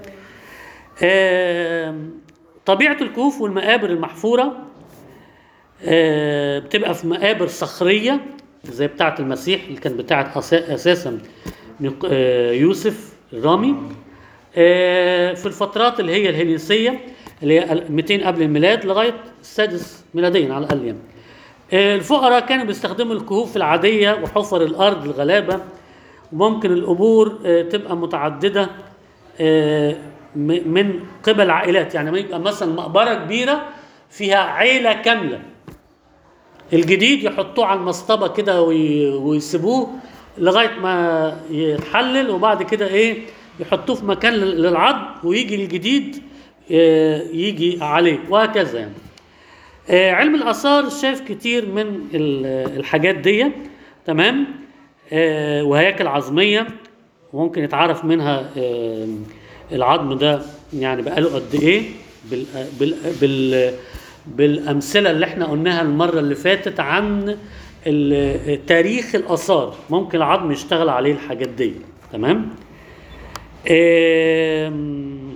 A: آم، طبيعه الكهوف والمقابر المحفوره آه، بتبقى في مقابر صخريه زي بتاعه المسيح اللي كانت بتاعه أسا- اساسا نق- آه، يوسف الرامي آه، في الفترات اللي هي الهيلينيسيه اللي هي 200 قبل الميلاد لغايه السادس ميلاديا على الاقل يعني. آه، الفقراء كانوا بيستخدموا الكهوف العاديه وحفر الارض الغلابه وممكن القبور آه، تبقى متعدده آه، م- من قبل عائلات يعني ما يبقى مثلا مقبره كبيره فيها عيله كامله الجديد يحطوه على المصطبه كده وي- ويسيبوه لغايه ما يتحلل وبعد كده ايه يحطوه في مكان لل- للعظم ويجي الجديد آه، يجي عليه وهكذا يعني آه، علم الاثار شاف كتير من ال- الحاجات دي تمام آه، وهياكل عظميه وممكن يتعرف منها آه، العظم ده يعني بقاله قد ايه بال بال بال بالامثله اللي احنا قلناها المره اللي فاتت عن ال- تاريخ الاثار ممكن العظم يشتغل عليه الحاجات دي تمام آم،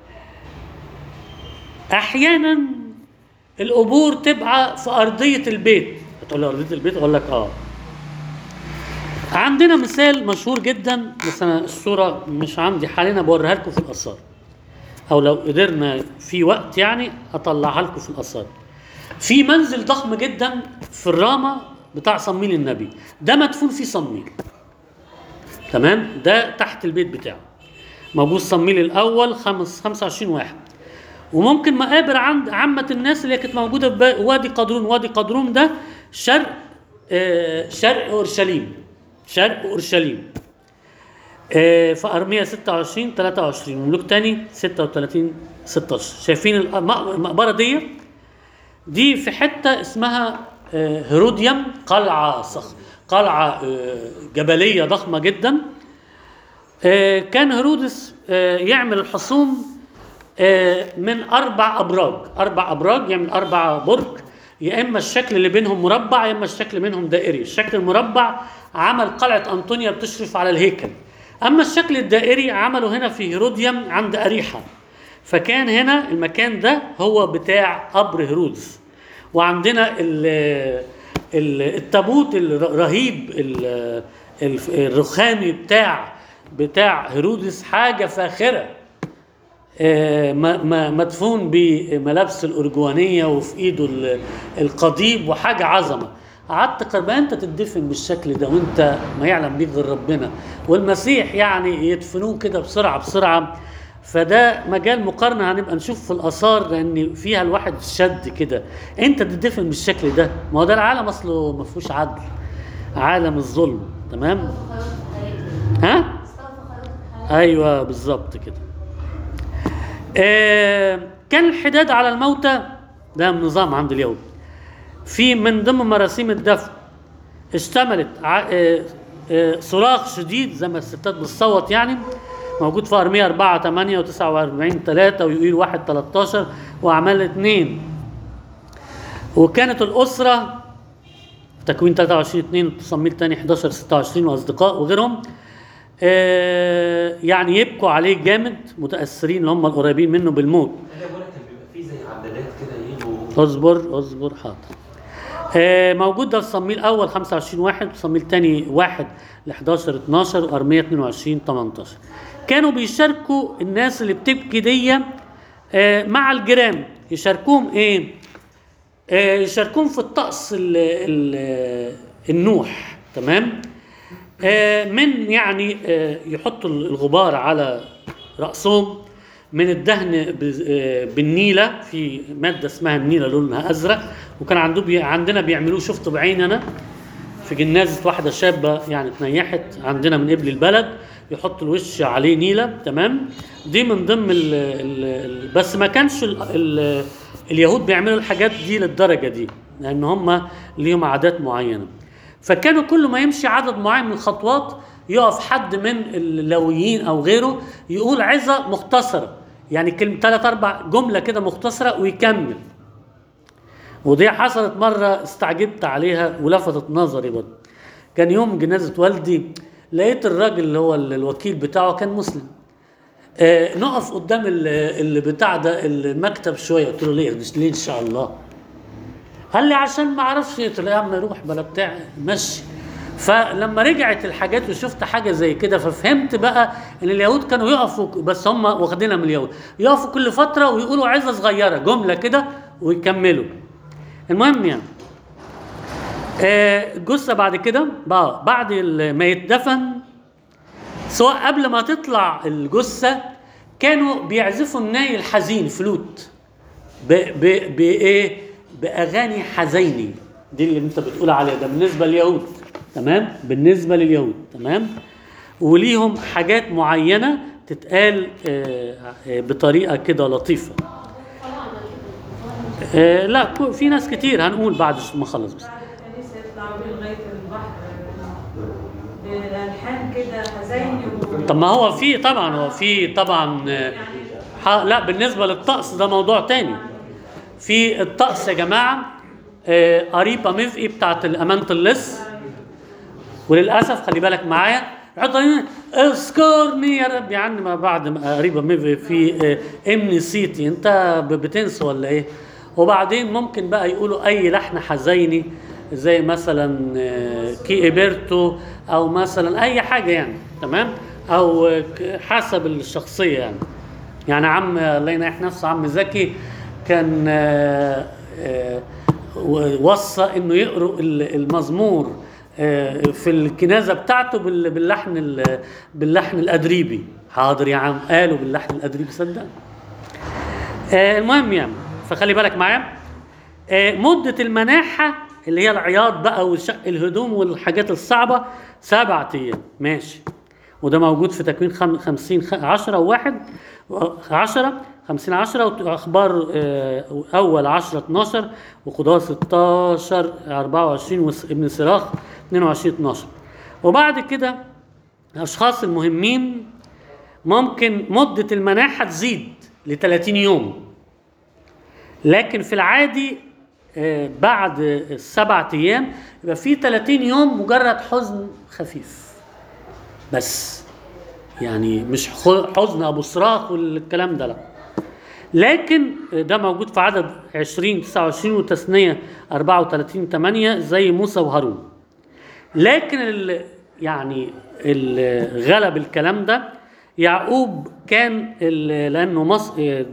A: احيانا القبور تبقى في ارضيه البيت هتقول لي ارضيه البيت اقول لك اه عندنا مثال مشهور جدا بس انا الصوره مش عندي حاليا بوريها لكم في الاثار او لو قدرنا في وقت يعني اطلعها لكم في الاثار في منزل ضخم جدا في الرامه بتاع صميل النبي ده مدفون فيه صميل تمام ده تحت البيت بتاعه موجود صميل الاول خمس 25 واحد وممكن مقابر عند عامة الناس اللي كانت موجودة في با- وادي قدرون وادي قدرون ده شرق آه، شرق أورشليم شرق أورشليم آه، في أرمية 26 23 وملوك تاني 36 16 شايفين الم- المقبرة دي دي في حتة اسمها آه، هيروديوم قلعة صخ قلعة آه، جبلية ضخمة جدا آه، كان هيرودس آه، يعمل الحصون آه، من اربع ابراج اربع ابراج يعمل اربع برج يا اما الشكل اللي بينهم مربع يا اما الشكل منهم دائري الشكل المربع عمل قلعه انطونيا بتشرف على الهيكل اما الشكل الدائري عمله هنا في هيروديوم عند اريحا فكان هنا المكان ده هو بتاع قبر هيرودس وعندنا ال- ال- التابوت الرهيب ال- الف- الرخامي بتاع بتاع هيرودس حاجه فاخره آه، م- م- مدفون بملابس الأرجوانية وفي إيده ال- القضيب وحاجة عظمة قعدت قرب أنت تدفن بالشكل ده وأنت ما يعلم بيك غير ربنا والمسيح يعني يدفنوه كده بسرعة بسرعة فده مجال مقارنة هنبقى نشوف في الآثار لأن فيها الواحد شد كده أنت تدفن بالشكل ده ما هو ده العالم أصله ما فيهوش عدل عالم الظلم تمام ها ايوه بالظبط كده آه كان الحداد على الموتى ده نظام عند اليهود في من ضمن مراسيم الدفن اشتملت ع- آه، آه، صراخ شديد زي ما الستات بتصوت يعني موجود في ارميه 4 8 و49 3 ويقول 1 13 واعمال 2 وكانت الاسره تكوين 23 2 تصميم تاني 11 26 واصدقاء وغيرهم آه يعني يبكوا عليه جامد متاثرين اللي هم القريبين منه بالموت
E: انا بقول لك كان بيبقى فيه زي عدادات كده يجوا
A: اصبر اصبر حاضر آه موجود ده الصميل الاول 25 واحد والصميل الثاني 1 ل 11 12 وارميه 22 18 كانوا بيشاركوا الناس اللي بتبكي دي آه مع الجيران يشاركوهم ايه؟ آه يشاركوهم في الطقس ال ال النوح تمام؟ آه من يعني آه يحطوا الغبار على رأسهم من الدهن ب- آه، بالنيله في ماده اسمها النيله لونها ازرق وكان عنده بي عندنا بيعملوه شفته بعيني انا في جنازه واحده شابه يعني اتنيحت عندنا من قبل البلد يحط الوش عليه نيله تمام دي من ضمن ال ال ال بس ما كانش ال ال اليهود بيعملوا الحاجات دي للدرجه دي لان هم ليهم عادات معينه فكانوا كل ما يمشي عدد معين من الخطوات يقف حد من اللويين او غيره يقول عظه مختصره يعني كلمه ثلاث اربع جمله كده مختصره ويكمل ودي حصلت مره استعجبت عليها ولفتت نظري برضه كان يوم جنازه والدي لقيت الراجل اللي هو الوكيل بتاعه كان مسلم آه نقف قدام ال- اللي بتاع ده المكتب شويه قلت له ليه ليه ان شاء الله قال لي عشان ما اعرفش قلت له يا عم روح بلا بتاع مشي فلما رجعت الحاجات وشفت حاجه زي كده ففهمت بقى ان اليهود كانوا يقفوا بس هم واخدينها من اليهود يقفوا كل فتره ويقولوا عظه صغيره جمله كده ويكملوا المهم يعني آه، الجثه بعد كده بقى بعد ال- ما يتدفن سواء قبل ما تطلع الجثه كانوا بيعزفوا الناي الحزين فلوت ب ب بايه باغاني حزيني دي اللي انت بتقول عليها ده بالنسبه لليهود تمام بالنسبه لليهود تمام وليهم حاجات معينه تتقال آه، آه، بطريقه كده لطيفه آه، لا كو- في ناس كتير هنقول بعد ما اخلص بس
F: بعد الكنيسة يطلعوا بيه لغاية البحر بألحان كده حزيني و...
A: طب ما هو في طبعا هو في طبعا آه، ح- لا بالنسبه للطقس ده موضوع تاني في الطقس يا جماعه آه، قريبه مفقي بتاعت الامانه اللص وللاسف خلي بالك معايا يقعدوا يقولوا اذكرني يا رب يعني ما بعد ما قريبه مفقي في آه، امني سيتي انت ب- بتنسى ولا ايه وبعدين ممكن بقى يقولوا اي لحن حزيني زي مثلا آه، كي ايبرتو او مثلا اي حاجه يعني تمام او آه، ك- حسب الشخصيه يعني يعني عم الله ينيح نفسه عم زكي كان آه، آه، و- وصى انه يقروا ال- المزمور آه، في الكنازه بتاعته بال- باللحن ال- باللحن الادريبي حاضر يا عم قالوا باللحن الادريبي صدق آه، المهم يعني فخلي بالك معايا آه، مدة المناحة اللي هي العياط بقى وشق الهدوم والحاجات الصعبة سبعة أيام ماشي وده موجود في تكوين خم- خمسين خ- عشرة وواحد و- عشرة خمسين عشرة وأخبار آه، أول عشرة 12 وقضاء 16 24 وابن سراخ 22 12 وبعد كده الأشخاص المهمين ممكن مدة المناحة تزيد ل 30 يوم لكن في العادي آه، بعد السبعة ايام يبقى في 30 يوم مجرد حزن خفيف بس يعني مش خ- حزن ابو صراخ والكلام ده لا لكن ده موجود في عدد 20 29 وتثنيه 34 8 زي موسى وهارون لكن ال يعني ال- غلب الكلام ده يعقوب كان ال- لانه مصر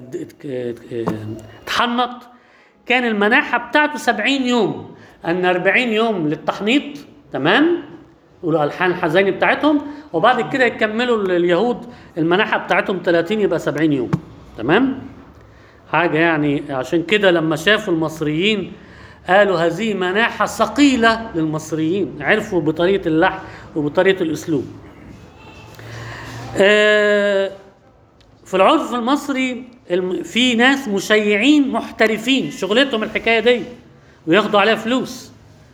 A: اتحنط كان المناحه بتاعته 70 يوم ان 40 يوم للتحنيط تمام يقولوا الحان الحزيني بتاعتهم وبعد كده يكملوا ال- اليهود المناحه بتاعتهم 30 يبقى 70 يوم تمام حاجه يعني عشان كده لما شافوا المصريين قالوا هذه مناحة ثقيلة للمصريين عرفوا بطريقة اللحن وبطريقة الأسلوب آه، في العرف المصري الم- في ناس مشيعين محترفين شغلتهم الحكاية دي وياخدوا عليها فلوس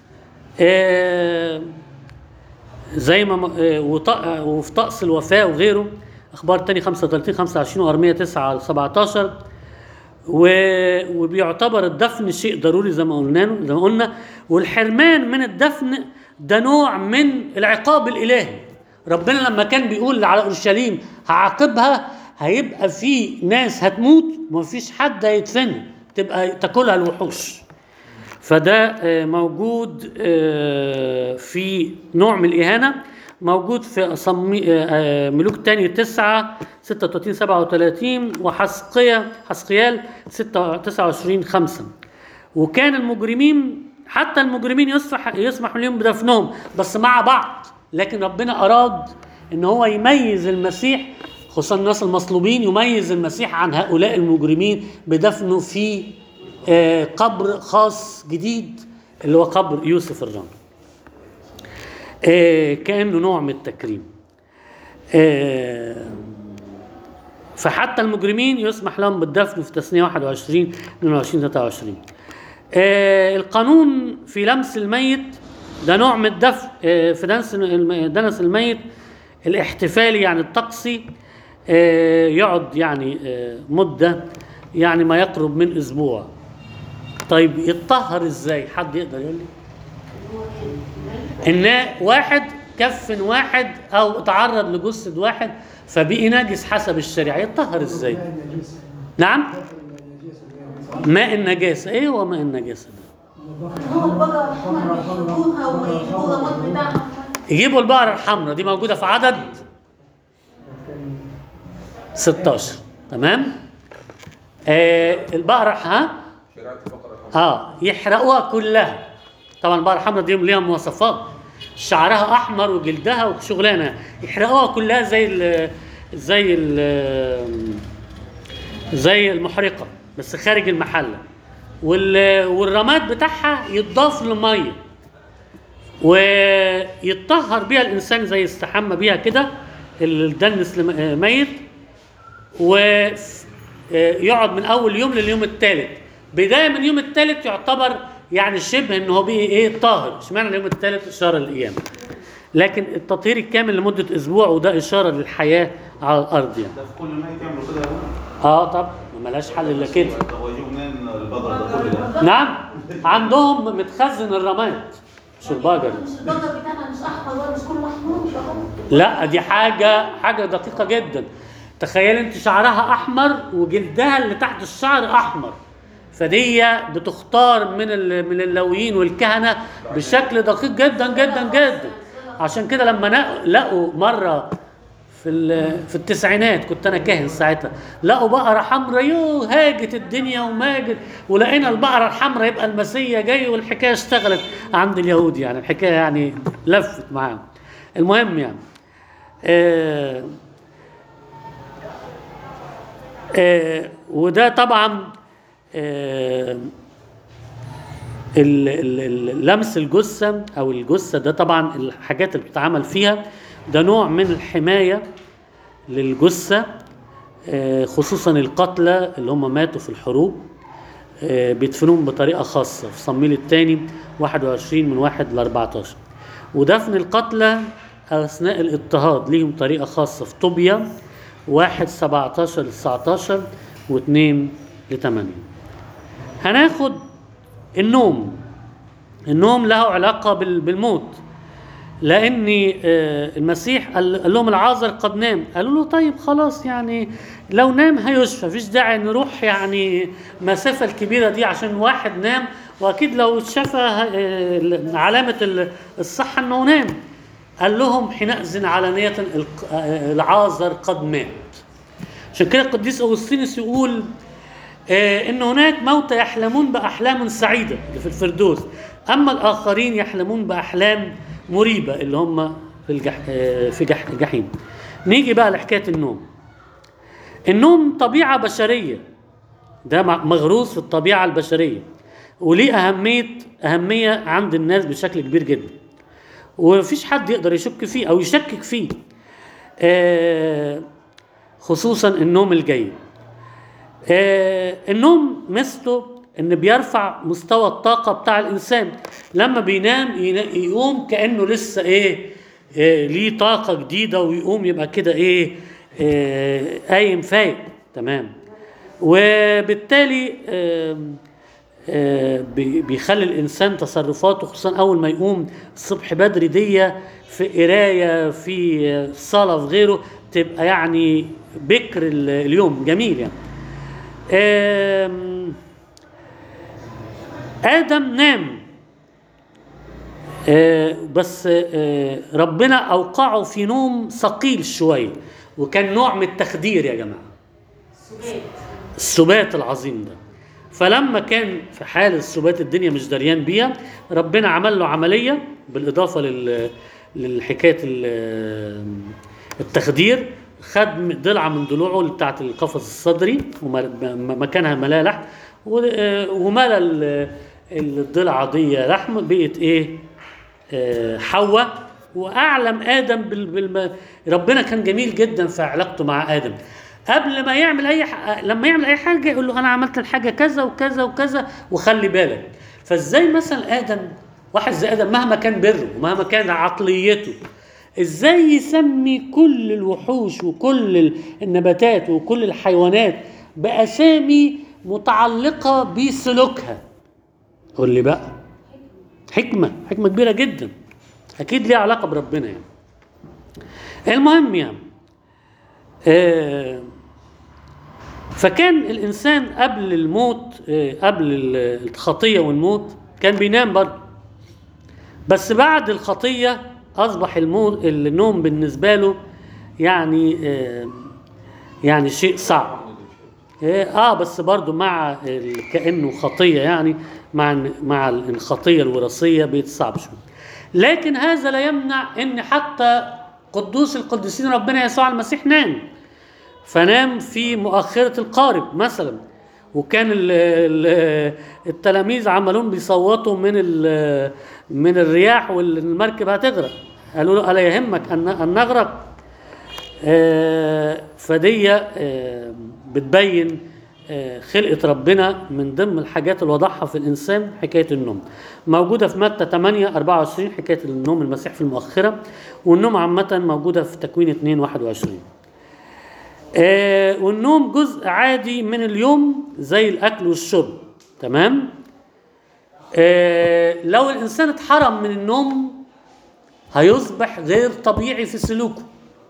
A: آه، زي ما م- آه، وط- آه، وفي طقس الوفاة وغيره أخبار تاني 35 25 وأرمية 9 17 و... وبيعتبر الدفن شيء ضروري زي ما قلنا زي ما قلنا والحرمان من الدفن ده نوع من العقاب الالهي ربنا لما كان بيقول على اورشليم هعاقبها هيبقى في ناس هتموت ومفيش حد هيدفنها تبقى تاكلها الوحوش فده آه، موجود آه، في نوع من الإهانة موجود في صمي آه، آه، ملوك تاني تسعة 36 37 وحسقية حسقيال 6 29 5 وكان المجرمين حتى المجرمين يسمح يسمح لهم بدفنهم بس مع بعض لكن ربنا أراد إن هو يميز المسيح خصوصا الناس المصلوبين يميز المسيح عن هؤلاء المجرمين بدفنه في آه، قبر خاص جديد اللي هو قبر يوسف الرمل آه، كأنه نوع من التكريم آه، فحتى المجرمين يسمح لهم بالدفن في تثنية 21 22 23 آه، القانون في لمس الميت ده نوع من الدفن آه، في دنس الم- دنس الميت الاحتفالي يعني الطقسي آه، يقعد يعني آه، مدة يعني ما يقرب من أسبوع طيب يتطهر ازاي حد يقدر يقول لي ان واحد كفن واحد او تعرض لجسد واحد فبقي نجس حسب الشريعه يتطهر ازاي نعم ماء النجاسه ايه هو ماء النجاسه ده
C: هو البقرة الحمر بيحطوها ويجيبوا الغمط بتاعها
A: يجيبوا البقره الحمراء دي موجوده في عدد 16 تمام آه البقره ها
B: شريعة الفقرة الحمراء
A: اه يحرقوها كلها طبعا البقره الحمراء دي ليها مواصفات شعرها احمر وجلدها وشغلانه يحرقوها كلها زي ال- زي ال- زي المحرقه بس خارج المحله وال- والرماد بتاعها يتضاف لميه ويتطهر بيها الانسان زي يستحمى بيها كده الدنس لم- ميت ويقعد من اول يوم لليوم الثالث بدايه من اليوم الثالث يعتبر يعني شبه ان هو بيه ايه طاهر اشمعنى اليوم الثالث اشاره للايام لكن التطهير الكامل لمده اسبوع وده اشاره للحياه على الارض يعني
D: ده في كل ميت يعملوا كده يا ابونا
A: اه طب ما ملهاش حل الا كده
D: طب هو يجيبوا منين البقر ده كل ده؟
A: نعم عندهم متخزن الرماد مش البقر
C: مش البقر بتاعنا مش احمر ولا مش كله احمر مش أحمر.
A: لا دي حاجة حاجة دقيقة جدا تخيل انت شعرها احمر وجلدها اللي تحت الشعر احمر فدي بتختار من ال- من اللويين والكهنة بشكل دقيق جدا جدا جدا عشان كده لما نق- لقوا مرة في ال- في التسعينات كنت انا كاهن ساعتها لقوا بقرة حمراء يو هاجت الدنيا وماجت ولقينا البقرة الحمراء يبقى المسيا جاي والحكاية اشتغلت عند اليهود يعني الحكاية يعني لفت معاهم المهم يعني آه آه وده طبعا آه ال- ال- ال- لمس الجثة أو الجثة ده طبعا الحاجات اللي بتتعمل فيها ده نوع من الحماية للجثة آه، خصوصا القتلى اللي هم ماتوا في الحروب آه، بيدفنوهم بطريقة خاصة في صمويل الثاني 21 من 1 ل 14 ودفن القتلى أثناء الاضطهاد ليهم طريقة خاصة في طوبيا 1 17 ل 19 و2 ل 8 هناخد النوم النوم له علاقة بال- بالموت لأن آه، المسيح قال قال لهم العازر قد نام قالوا له طيب خلاص يعني لو نام هيشفى مفيش داعي نروح يعني المسافة الكبيرة دي عشان واحد نام وأكيد لو اتشفى آه، علامة ال- الصحة إنه نام قال لهم حينئذ علانية الق- آه، العازر قد مات عشان كده القديس أوغسطينوس يقول آه، ان هناك موتى يحلمون باحلام سعيده اللي في الفردوس اما الاخرين يحلمون باحلام مريبه اللي هم في الجح... آه، في جح... الجحيم نيجي بقى لحكايه النوم النوم طبيعه بشريه ده مع- مغروس في الطبيعه البشريه وليه اهميه اهميه عند الناس بشكل كبير جدا ومفيش حد يقدر يشك فيه او يشكك فيه آه، خصوصا النوم الجيد آه، النوم مثله ان بيرفع مستوى الطاقه بتاع الانسان لما بينام ينا- يقوم كانه لسه ايه آه، ليه طاقه جديده ويقوم يبقى كده ايه آه، قايم فايق تمام وبالتالي آم، آه، بي- بيخلي الانسان تصرفاته خصوصا اول ما يقوم الصبح بدري دي في قرايه في صلاه في غيره تبقى يعني بكر ال- اليوم جميل يعني آم، آدم نام آه، بس آه، ربنا أوقعه في نوم ثقيل شوية وكان نوع من التخدير يا جماعة
C: سبات
A: السبات العظيم ده فلما كان في حال السبات الدنيا مش دريان بيها ربنا عمل له عملية بالإضافة لل للحكاية ال- التخدير خد ضلعة من ضلوعه اللي بتاعت القفص الصدري ومكانها ملاه لحم و- وملى ال- الضلعة دي لحم بقت ايه آه، حواء واعلم ادم بال... بالم... ربنا كان جميل جدا في علاقته مع ادم قبل ما يعمل اي ح... لما يعمل اي حاجه يقول له انا عملت الحاجه كذا وكذا وكذا وخلي بالك فازاي مثلا ادم واحد زي ادم مهما كان بره ومهما كان عقليته ازاي يسمي كل الوحوش وكل ال- النباتات وكل الحيوانات باسامي متعلقه بسلوكها قول لي بقى حكمة حكمة كبيرة جدا أكيد ليها علاقة بربنا يعني المهم يعني آه فكان الإنسان قبل الموت آه قبل ال- الخطية والموت كان بينام برضه بس بعد الخطية أصبح الموت النوم بالنسبة له يعني آه يعني شيء صعب إيه، اه بس برضو مع ال- كانه خطيه يعني مع إن- مع ال- الخطيه الوراثيه بيتصعب شويه لكن هذا لا يمنع ان حتى قدوس القديسين ربنا يسوع المسيح نام فنام في مؤخرة القارب مثلا وكان ال ال التلاميذ عمالون بيصوتوا من ال من الرياح والمركب هتغرق قالوا له ألا يهمك أن أن نغرق آه، فدي آه، بتبين آه، خلقة ربنا من ضمن الحاجات اللي وضعها في الإنسان حكاية النوم موجودة في متى 8 24 حكاية النوم المسيح في المؤخرة والنوم عامة موجودة في تكوين 2 21 آه والنوم جزء عادي من اليوم زي الأكل والشرب تمام آه لو الإنسان اتحرم من النوم هيصبح غير طبيعي في سلوكه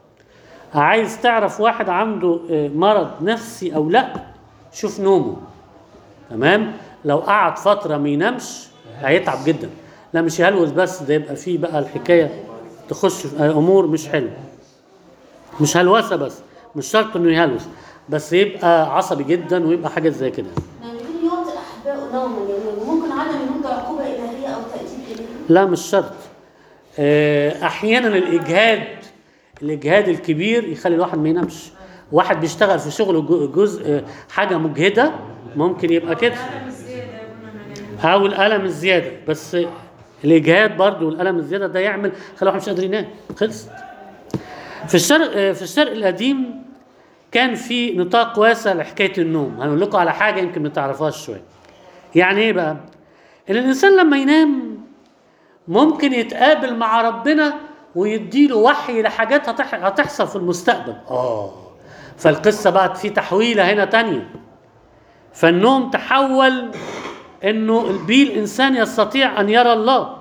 A: عايز تعرف واحد عنده آه، مرض نفسي او لا شوف نومه تمام لو قعد فتره ما ينامش هيتعب جدا لا مش يهلوس بس ده يبقى فيه بقى الحكايه تخش في امور مش حلوه مش هلوسه بس مش شرط انه يهلوس بس يبقى عصبي جدا ويبقى حاجه زي كده
C: يعني كل يوم الأحباء نوما يعني ممكن عدم النوم ده عقوبة إلهية أو تأديب إلهي
A: لا مش شرط آه، احيانا الاجهاد الاجهاد الكبير يخلي الواحد ما ينامش واحد بيشتغل في شغله جو- جزء آه، حاجه مجهده ممكن يبقى كده
F: الألم الزيادة قلنا ما نعمل.
A: او الالم الزياده بس الاجهاد برضو والالم الزياده ده يعمل خلي الواحد مش قادر ينام خلص في الشرق آه، في الشرق القديم كان في نطاق واسع لحكايه النوم هنقول لكم على حاجه يمكن ما تعرفوهاش شويه يعني ايه بقى ان الانسان لما ينام ممكن يتقابل مع ربنا ويديله وحي لحاجات هتح- هتحصل في المستقبل اه فالقصه بقت في تحويله هنا تانية فالنوم تحول انه بيه الانسان يستطيع ان يرى الله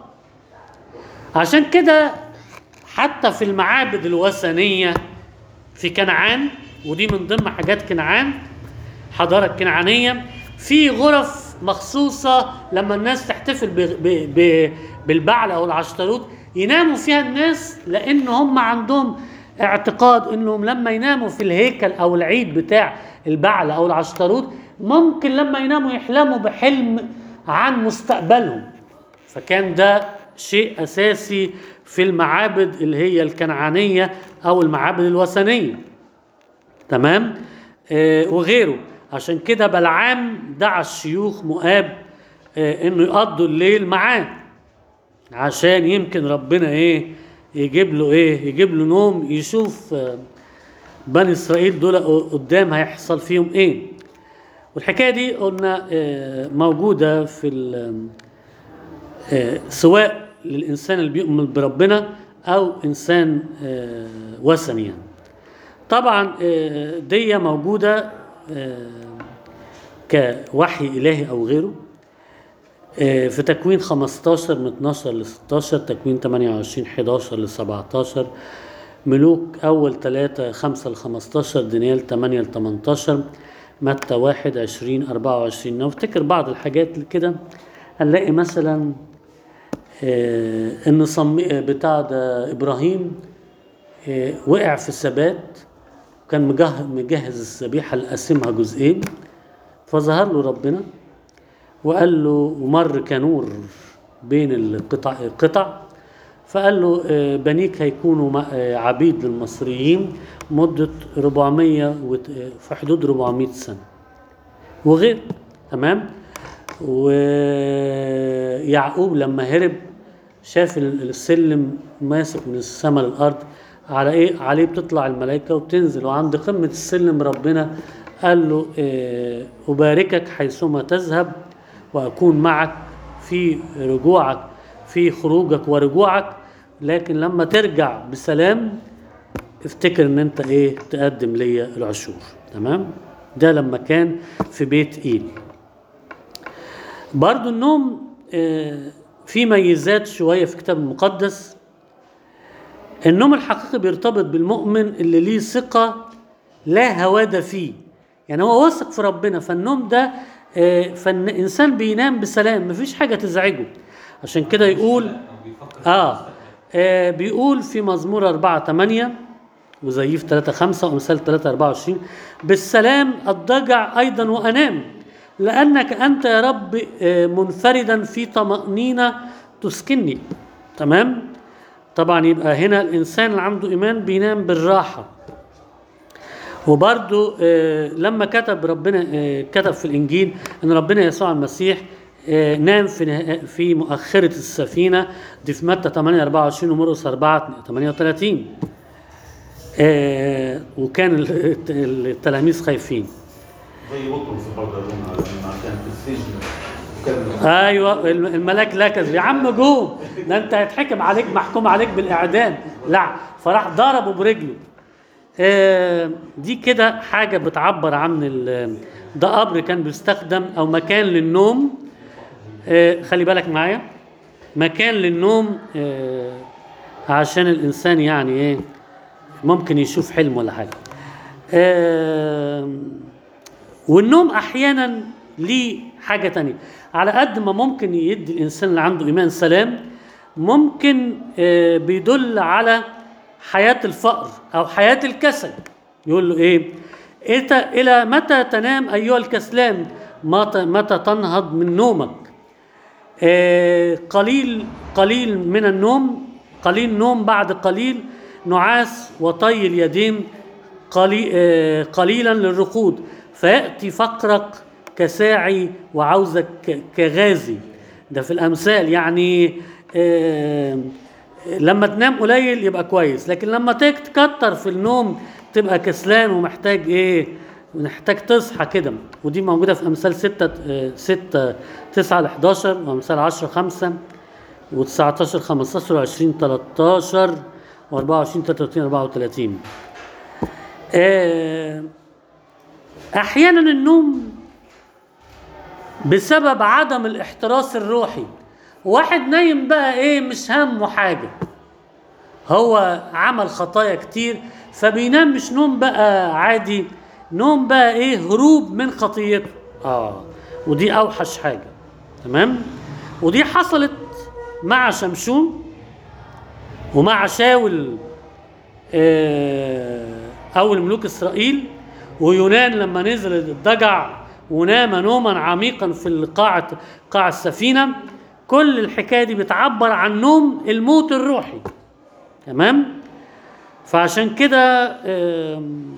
A: عشان كده حتى في المعابد الوثنيه في كنعان ودي من ضمن حاجات كنعان حضاره الكنعانيه في غرف مخصوصه لما الناس تحتفل ب ب ب بالبعل او العشتروت يناموا فيها الناس لان هم عندهم اعتقاد انهم لما يناموا في الهيكل او العيد بتاع البعل او العشتروت ممكن لما يناموا يحلموا بحلم عن مستقبلهم فكان ده شيء اساسي في المعابد اللي هي الكنعانيه او المعابد الوثنيه تمام آه وغيره عشان كده بلعام دعا الشيوخ مؤاب آه انه يقضوا الليل معاه عشان يمكن ربنا ايه يجيب له ايه يجيب له نوم يشوف آه بني اسرائيل دول قدام هيحصل فيهم ايه والحكايه دي قلنا آه موجوده في ال- آه، سواء للانسان اللي بيؤمن بربنا او انسان آه، وثني يعني طبعا آه، دي موجوده آه، كوحي الهي او غيره آه، في تكوين 15 من 12 ل 16 تكوين 28 11 ل 17 ملوك اول 3 5 ل 15 دانيال 8 ل 18 متى 1 20 24 لو افتكر بعض الحاجات كده هنلاقي مثلا آه، ان صم آه، بتاع ده ابراهيم آه، وقع في الثبات كان مجه- مجهز الذبيحه اللي قسمها جزئين فظهر له ربنا وقال له ومر كنور بين القطع القطع فقال له آه، بنيك هيكونوا م- آه، عبيد للمصريين مدة 400 وت- آه، في حدود 400 سنة وغير تمام ويعقوب لما هرب شاف ال- السلم ماسك من السماء للارض على ايه عليه بتطلع الملائكه وبتنزل وعند قمه السلم ربنا قال له إيه اباركك حيثما تذهب واكون معك في رجوعك في خروجك ورجوعك لكن لما ترجع بسلام افتكر ان انت ايه تقدم لي العشور تمام ده لما كان في بيت ايل برضو النوم آه، في ميزات شوية في الكتاب المقدس النوم الحقيقي بيرتبط بالمؤمن اللي ليه ثقة لا هوادة فيه يعني هو واثق في ربنا فالنوم ده آه، فالإنسان بينام بسلام مفيش حاجة تزعجه عشان كده يقول آه, آه بيقول في مزمور 4 8 وزيف 3 5 وامثال 3 24 بالسلام اضطجع ايضا وانام لانك انت يا رب آه، منفردا في طمانينه تسكنني تمام طبعا يبقى هنا الانسان اللي عنده ايمان بينام بالراحه وبرضو آه، لما كتب ربنا آه، كتب في الانجيل ان ربنا يسوع المسيح آه، نام في نه- في مؤخره السفينه دي في متى 8 24 ومرقس 4 38 آه، وكان ال- التلاميذ خايفين
D: زي بطرس برضه لما لما كان في السجن وكان
A: ايوه الم- الملاك لا كذب يا عم جوم ده انت هيتحكم عليك محكوم عليك بالاعدام لا فراح ضربه برجله آه، دي كده حاجه بتعبر عن ال- ده قبر كان بيستخدم او مكان للنوم آه، خلي بالك معايا مكان للنوم آه، عشان الانسان يعني ايه ممكن يشوف حلم ولا حاجه آه، والنوم احيانا ليه حاجه تانية على قد ما ممكن يدي الانسان اللي عنده ايمان سلام ممكن آه، بيدل على حياه الفقر او حياه الكسل يقول له ايه إت- الى متى تنام ايها الكسلان متى متى تنهض من نومك آه، قليل قليل من النوم قليل نوم بعد قليل نعاس وطي اليدين قلي- آه، قليلا للرقود فيأتي فقرك كساعي وعوزك ك- كغازي ده في الأمثال يعني آه، لما تنام قليل يبقى كويس لكن لما تك- تكتر في النوم تبقى كسلان ومحتاج ايه محتاج تصحى كده ودي موجودة في أمثال 6 6 9 ل 11 وأمثال 10 5 و19 15 و20 13 و24 33 34 آه، احيانا النوم بسبب عدم الاحتراس الروحي واحد نايم بقى ايه مش همه حاجه هو عمل خطايا كتير فبينام مش نوم بقى عادي نوم بقى ايه هروب من خطيته اه ودي اوحش حاجه تمام ودي حصلت مع شمشون ومع شاول آه، اول ملوك اسرائيل ويونان لما نزل الضجع ونام نوما عميقا في قاعة قاع السفينة كل الحكاية دي بتعبر عن نوم الموت الروحي تمام فعشان كده آم،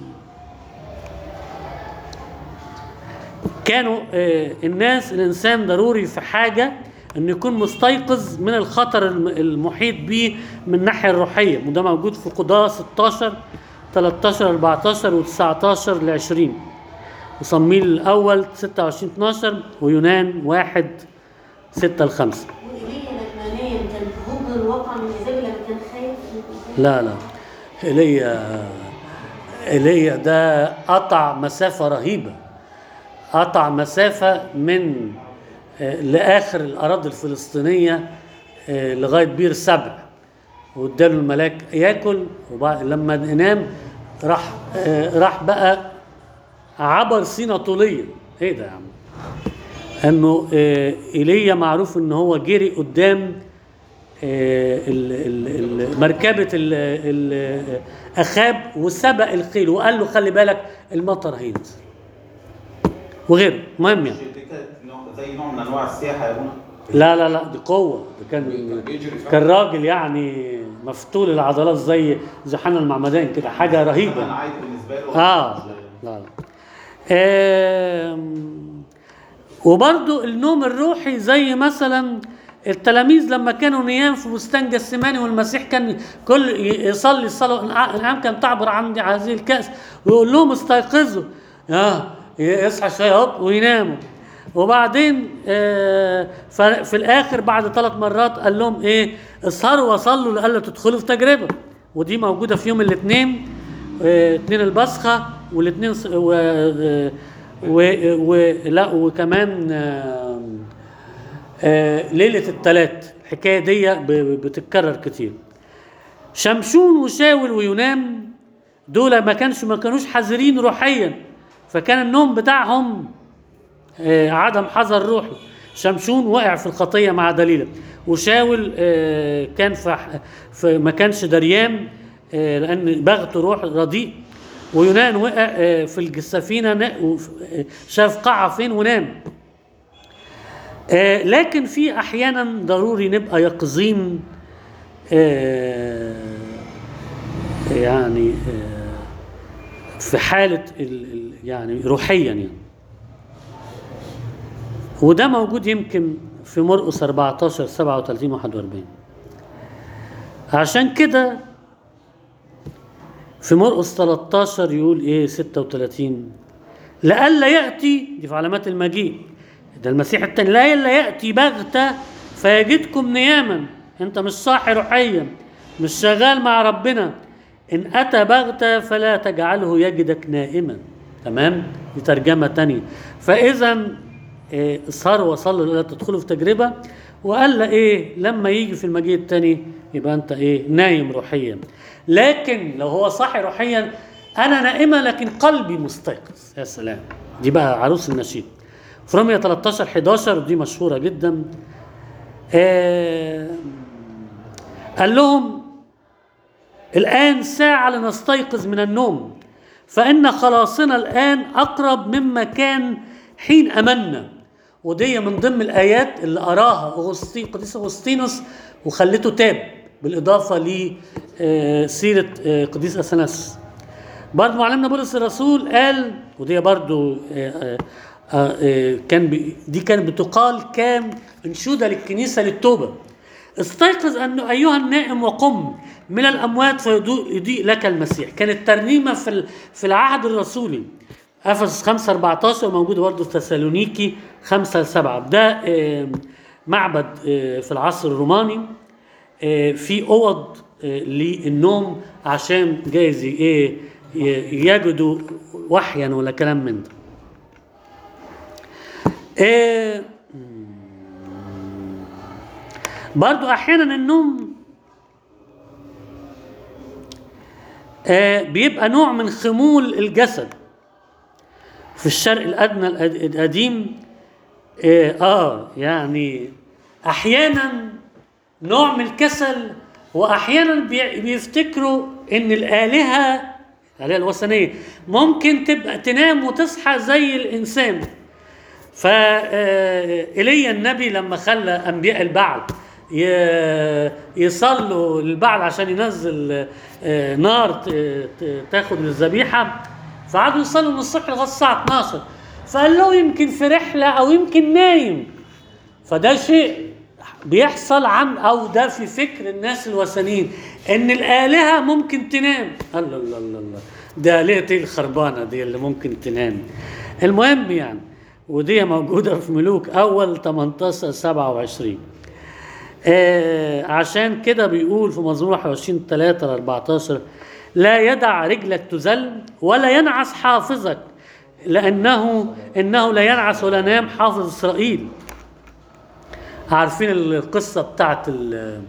A: كانوا آه، الناس الانسان ضروري في حاجه انه يكون مستيقظ من الخطر الم- المحيط به من الناحيه الروحيه وده موجود في قضاء 16 13 14 و19 ل 20 وصمويل الاول 26 12 ويونان 1 6 ل 5
C: وإيليا لما نام كان ضد الواقع من إيزابل لما كان خايف
A: لا لا ايليا ايليا ده قطع مسافة رهيبة قطع مسافة من آه، لآخر الأراضي الفلسطينية آه، لغاية بير سبع واداله الملاك ياكل وبعد لما نام راح آه، راح بقى عبر سينا طوليا ايه ده يا عم انه آه، ايليا معروف ان هو جري قدام آه، ال- ال- ال- مركبة ال- ال- أخاب وسبق الخيل وقال له خلي بالك المطر هينزل وغيره المهم يعني
D: دي كانت نوع- زي نوع من انواع السياحه يا ابونا
A: لا لا لا دي قوة ده كان
B: كان بيجري فعلا.
A: كان راجل يعني مفتول العضلات زي زي حنا المعمدان كده حاجة
D: كان
A: رهيبة
D: عايز بالنسبه له
A: اه لا لا آم، وبرضو النوم الروحي زي مثلا التلاميذ لما كانوا نيام في بستان جسماني والمسيح كان كل يصلي الصلاه الان كان تعبر عندي هذه الكاس ويقول لهم استيقظوا اه يصحى شويه هوب ويناموا وبعدين آه ف- في الاخر بعد ثلاث مرات قال لهم ايه اسهروا وصلوا لئلا تدخلوا في تجربه ودي موجوده في يوم الاثنين آه، اثنين البصخه والاثنين ص- و, آه، و, و لا وكمان آه، آه، ليله الثلاث الحكايه دي ب- ب- بتتكرر كتير شمشون وشاول ويونان دول ما كانش ما كانوش حذرين روحيا فكان النوم بتاعهم آه، عدم حذر روحي شمشون وقع في الخطيه مع دليله وشاول آه، كان في في ما كانش دريان آه، لان بغته روح رديء ويونان وقع آه، في السفينه نا- وف- آه، شاف قاعه فين ونام آه، لكن في احيانا ضروري نبقى يقظين آه، يعني آه، في حالة ال ال يعني روحيا يعني وده موجود يمكن في مرقس 14 37 41 عشان كده في مرقس 13 يقول ايه 36 لئلا ياتي دي في علامات المجيء ده المسيح التاني لئلا ياتي بغته فيجدكم نياما انت مش صاحي روحيا مش شغال مع ربنا ان اتى بغته فلا تجعله يجدك نائما تمام دي ترجمه تانية فاذا إيه، اسهروا وصلوا لا تدخلوا في تجربه وقال له ايه لما يجي في المجيء التاني يبقى انت ايه نايم روحيا لكن لو هو صاحي روحيا انا نائمه لكن قلبي مستيقظ يا سلام دي بقى عروس النشيد في رومية 13 11 ودي مشهوره جدا آه قال لهم الآن ساعة لنستيقظ من النوم فإن خلاصنا الآن أقرب مما كان حين أمنا ودي من ضمن الآيات اللي أراها أغسطين قديس أغسطينوس وخلته تاب بالإضافة لسيرة قديس أثناس برضه معلمنا بولس الرسول قال ودي برضه آه، آه، آه، كان بي- دي كانت بتقال كام انشوده للكنيسه للتوبه استيقظ انه ايها النائم وقم من الاموات فيضيء يضيء لك المسيح كانت ترنيمه في ال- في العهد الرسولي افسس 5 14 موجوده برضه في تسالونيكي 5 7 ده آه، معبد آه، في العصر الروماني آه، في اوض آه، للنوم عشان جايز ي- ايه ي- يجدوا وحيا ولا كلام من ده آه، برضو احيانا النوم آه، بيبقى نوع من خمول الجسد في الشرق الادنى القد- القديم آه, اه يعني احيانا نوع من الكسل واحيانا بي- بيفتكروا ان الالهه الالهه الوثنيه ممكن تبقى تنام وتصحى زي الانسان فإيليا النبي لما خلى أنبياء البعل ي- يصلوا للبعل عشان ينزل آه، نار ت- ت- تاخد الذبيحة فقعدوا يصلوا من الصبح لغاية الساعة 12 فقال له يمكن في رحلة أو يمكن نايم فده شيء بيحصل عن او ده في فكر الناس الوثنيين ان الالهه ممكن تنام الله الله الله الله ده آلهة ايه الخربانه دي اللي ممكن تنام المهم يعني ودي موجوده في ملوك اول 18 27 آه عشان كده بيقول في مزمور 21 3 ل 14 لا يدع رجلك تزل ولا ينعس حافظك لانه انه لا ينعس ولا نام حافظ اسرائيل عارفين القصة بتاعت ال-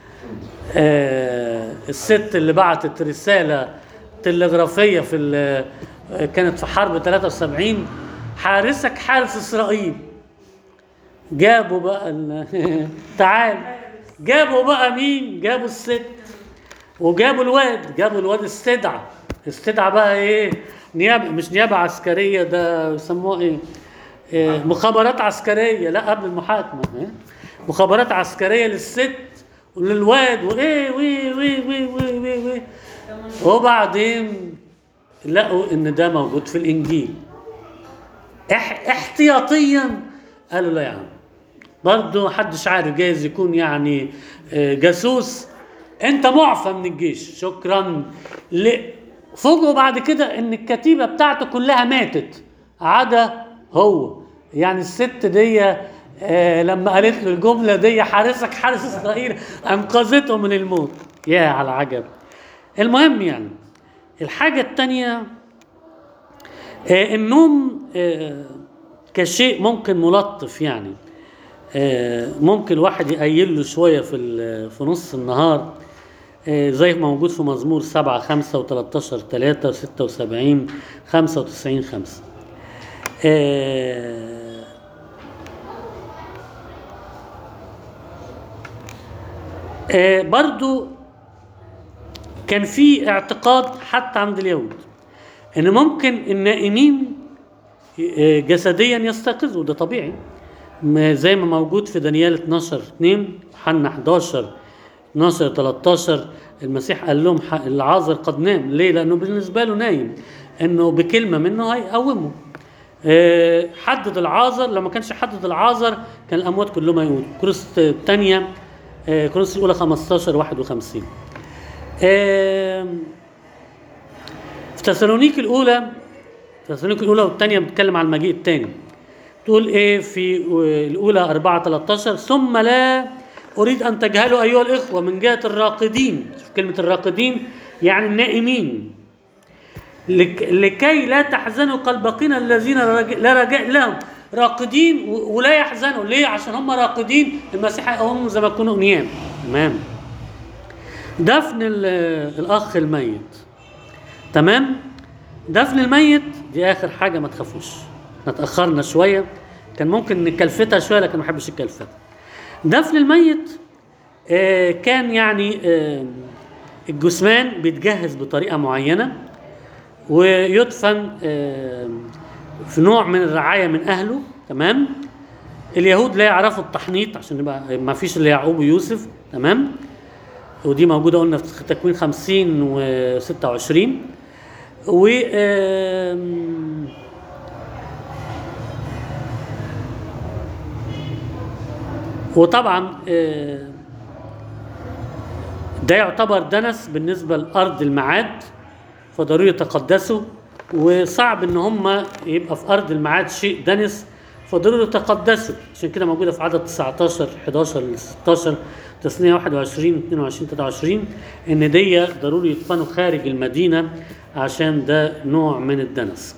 A: آه، الست اللي بعتت رسالة تلغرافية في ال- كانت في حرب 73 حارسك حارس إسرائيل جابوا بقى ال- تعال جابوا بقى مين جابوا الست وجابوا الواد جابوا الواد استدعى استدعى بقى ايه نيابه مش نيابه عسكريه ده يسموه ايه, إيه مخابرات عسكريه لا قبل المحاكمه إيه؟ مخابرات عسكريه للست وللواد وايه وي وي وي وي وي, وي. وبعدين لقوا ان ده موجود في الانجيل اح احتياطيا قالوا لا يا عم برضه محدش عارف جايز يكون يعني آه، جاسوس انت معفى من الجيش شكرا ل... فوجئوا بعد كده ان الكتيبه بتاعته كلها ماتت عدا هو يعني الست دي آه لما قالت له الجمله دي حارسك حارس اسرائيل انقذته من الموت يا على العجب المهم يعني الحاجه الثانيه آه النوم آه كشيء ممكن ملطف يعني آه ممكن الواحد يقيل له شويه في ال- في نص النهار آه زي ما موجود في مزمور 7 5 و13 3 و76 95 5 آه آه برضو كان في اعتقاد حتى عند اليهود ان ممكن النائمين آه، جسديا يستيقظوا ده طبيعي ما- زي ما موجود في دانيال 12 2 حنا 11 12 13 المسيح قال لهم ح- العازر قد نام ليه لانه بالنسبه له نايم انه بكلمه منه هيقومه آه، حدد العازر لو ما كانش حدد العازر كان الاموات كلهم هيموتوا كروس الثانيه كروس الاولى 15 51 آم، في تسالونيك الاولى تسالونيك الاولى والثانيه بتتكلم عن المجيء الثاني تقول ايه في الاولى 4 13 ثم لا اريد ان تجهلوا ايها الاخوه من جهه الراقدين شوف كلمه الراقدين يعني النائمين لك لكي لا تحزنوا كالباقين الذين رج- لا رجاء لهم راقدين و- ولا يحزنوا ليه عشان هم راقدين المسيح هيقومهم زي ما يكونوا نيام تمام دفن ال- الاخ الميت تمام دفن الميت دي اخر حاجه ما تخافوش احنا اتاخرنا شويه كان ممكن نكلفتها شويه لكن ما بحبش الكلفتها دفن الميت آه كان يعني آه الجثمان بيتجهز بطريقه معينه ويدفن آه في نوع من الرعايه من اهله تمام اليهود لا يعرفوا التحنيط عشان يبقى ما فيش الا يعقوب ويوسف تمام ودي موجوده قلنا في تكوين 50 و 26 و آم، وطبعا آه، ده يعتبر دنس بالنسبه لارض الميعاد فضروري يتقدسوا وصعب ان هم يبقى في ارض الميعاد شيء دنس فضروري يتقدسوا عشان كده موجوده في عدد 19 11 ل 16 تثنيه 21 22 23 ان دي ضروري يدفنوا خارج المدينه عشان ده نوع من الدنس.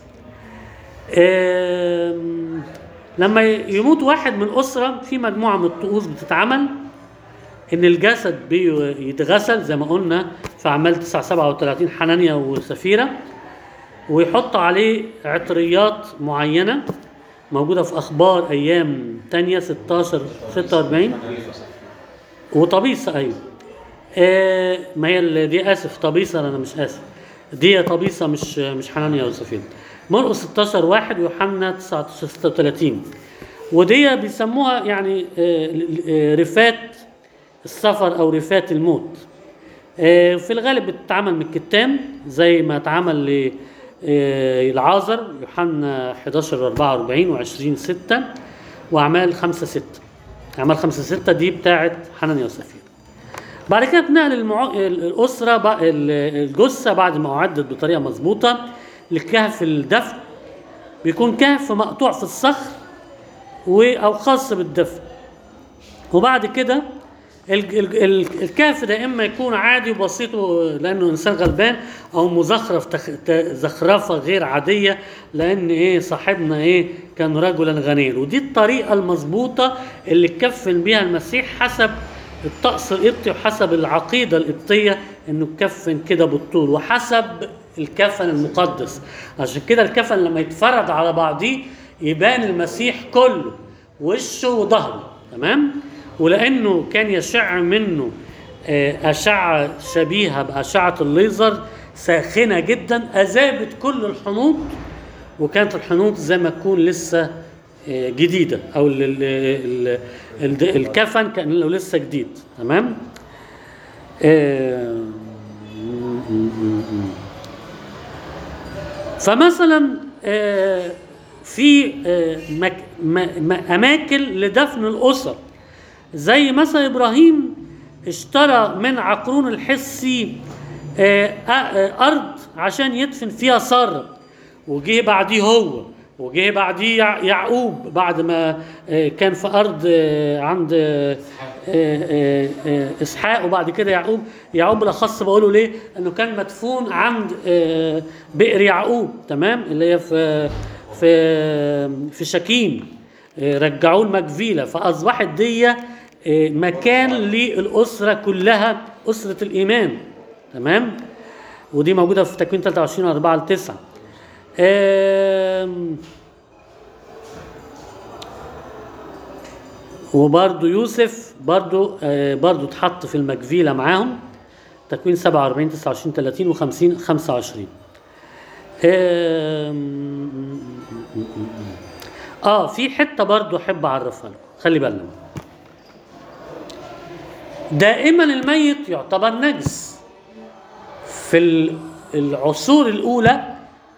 A: آم، لما يموت واحد من الاسره في مجموعه من الطقوس بتتعمل ان الجسد بيتغسل زي ما قلنا في اعمال 9 37 حنانيا وسفيره ويحط عليه عطريات معينه موجوده في اخبار ايام تانية 16 46 وطبيسه ايوه آه ما هي ال- دي اسف طبيسه انا مش اسف دي طبيسه مش مش حنانيا وسفينه مرقس 16 واحد ويوحنا 19 36 ودي بيسموها يعني آه، آه، رفات السفر او رفات الموت آه، في الغالب بتتعمل من الكتان زي ما اتعمل ل آه، العازر يوحنا 11 44 و20 6 واعمال 5 6 اعمال 5 6 دي بتاعت حنانيا وسفير بعد كده بنقل المعو... الاسره بق- ال- الجثه بعد ما اعدت بطريقه مظبوطه لكهف الدفن بيكون كهف مقطوع في الصخر و... او خاص بالدفن وبعد كده ال- ال- ال- الكهف ده اما يكون عادي وبسيط و- لانه انسان غلبان او مزخرف تخ... ت- زخرفه غير عاديه لان ايه صاحبنا ايه كان رجلا غنيا ودي الطريقه المظبوطه اللي كفن بيها المسيح حسب الطقس القبطي وحسب العقيده القبطيه انه كفن كده بالطول وحسب الكفن المقدس عشان كده الكفن لما يتفرد على بعضيه يبان المسيح كله وشه وظهره تمام ولانه كان يشع منه آه، اشعه شبيهه باشعه الليزر ساخنه جدا اذابت كل الحنوط وكانت الحنوط زي ما تكون لسه آه، جديده او ال- ال- ال- ال- الكفن كان له لسه جديد تمام آه، فمثلا آه، في آه، مك- م- م- اماكن لدفن الاسر زي مثلا ابراهيم اشترى من عقرون الحسي آه، آه، آه، ارض عشان يدفن فيها ساره وجه بعديه هو وجه بعديه يع- يعقوب بعد ما آه، كان في ارض آه، عند آه، آه، آه، اسحاق وبعد كده يعقوب يعقوب بالاخص بقوله ليه؟ انه كان مدفون عند آه، بئر يعقوب تمام اللي هي في في في شكيم آه، رجعوه المجفيله فاصبحت دي آه، مكان للاسره كلها اسره الايمان تمام ودي موجوده في تكوين 23 4 ل 9 آم، وبرضو يوسف برضو آه، برضو اتحط في المجفيله معاهم تكوين 47 29 30 و50 25 آم، اه في حته برضو احب اعرفها لكم خلي بالنا دائما الميت يعتبر نجس في ال- العصور الاولى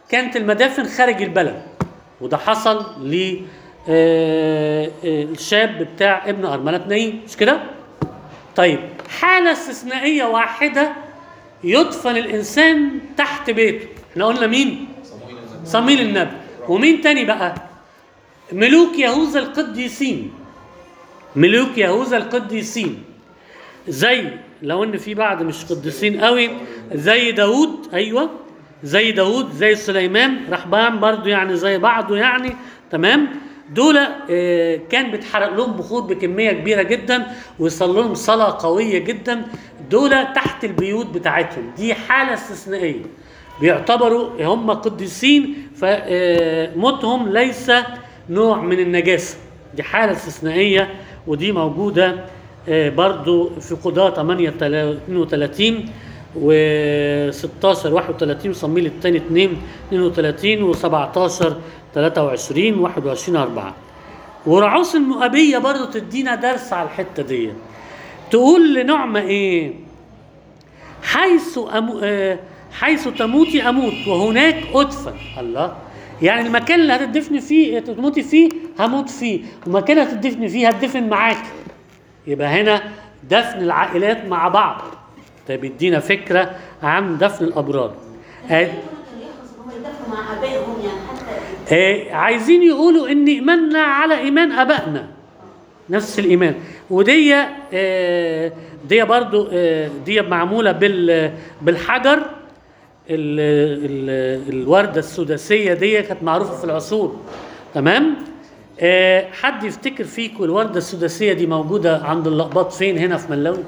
A: كانت المدافن خارج البلد وده حصل ل آه، آه، الشاب بتاع ابن أرملة نايم مش كده؟ طيب حالة استثنائية واحدة يدفن الإنسان تحت بيته احنا قلنا مين؟
B: صموئيل النبي
A: صميل النبي ومين تاني بقى؟ ملوك يهوذا القديسين ملوك يهوذا القديسين زي لو ان في بعض مش قديسين قوي زي داوود ايوه زي داوود زي سليمان رحبان برضو يعني زي بعضه يعني تمام دول آه، كان بيتحرق لهم بخور بكميه كبيره جدا ويصلوا لهم صلاه قويه جدا دول تحت البيوت بتاعتهم دي حاله استثنائيه بيعتبروا هم قديسين فموتهم ليس نوع من النجاسه دي حاله استثنائيه ودي موجوده آه، برضو في قضاة 8 32 و 16 31 صميل الثاني 2 32 و17 23 21 4 ورعوس المؤبية برضو تدينا درس على الحتة دي تقول لنعمة ايه حيث أمو... آه، حيث تموتي اموت وهناك ادفن الله يعني المكان اللي هتدفن فيه تموتي فيه هموت فيه والمكان اللي هتدفن فيه هتدفن معاك يبقى هنا دفن العائلات مع بعض ده بيدينا فكره عن دفن الابرار آه،
C: كانوا يحرصوا ان هم يدافعوا مع ابائهم يعني حتى
A: آه، عايزين يقولوا ان ايماننا على ايمان ابائنا نفس الايمان ودي آه، دي برضو آه، دي معموله بال بالحجر ال ال الورده السداسيه دي كانت معروفه في العصور تمام آه، حد يفتكر فيكم الورده السداسيه دي موجوده عند اللقباط فين هنا في ملاوي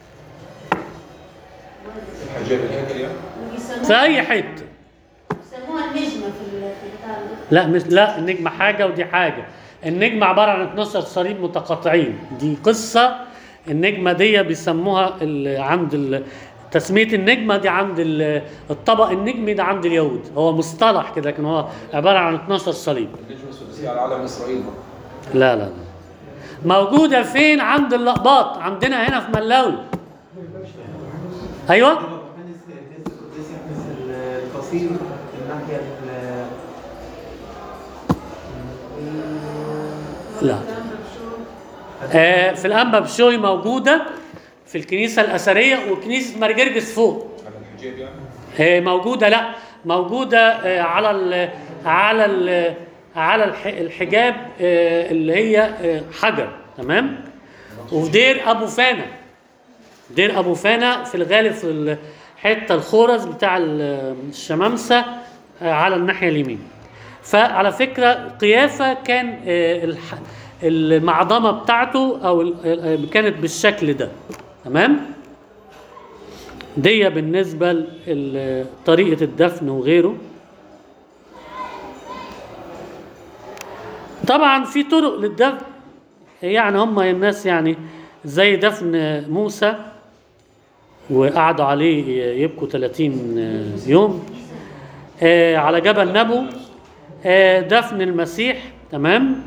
B: الحجاب الهيكل يعني
C: بيسموها
A: في اي حته
C: بيسموها النجمه في ال- في بتاع ال-
A: لا مش لا النجمة حاجة ودي حاجة النجمة عبارة عن 12 صليب متقاطعين دي قصة النجمة دي بيسموها ال- عند ال- تسمية النجمة دي عند ال- الطبق النجمي ده عند اليهود هو مصطلح كده لكن هو عبارة عن 12 صليب
B: النجمة السداسية على علم إسرائيل برضه.
A: لا لا لا موجودة فين عند اللقباط عندنا هنا في ملاوي ايوه
G: كنيسة كنيسة القديس يحدث القصير في الناحية ال-
A: لا آه في الانبا بشوي موجودة في الكنيسة الأثرية وكنيسة مرجرجس فوق
B: على الحجاب يعني
A: هي موجودة لا موجودة آه، على ال على ال على الح- الحجاب آه، اللي هي آه، حجر تمام وفي دير أبو فانا دير أبو فانا في الغالب في الحتة الخورز بتاع ال- الشمامسة آه، على الناحية اليمين فعلى فكرة قيافة كان آه، الح- المعظمة بتاعته أو ال- آه، كانت بالشكل ده تمام دي بالنسبة لطريقة الدفن وغيره طبعا في طرق للدفن يعني هم الناس يعني زي دفن موسى وقعدوا عليه يبكوا 30 يوم آه، على جبل نبو آه، دفن المسيح تمام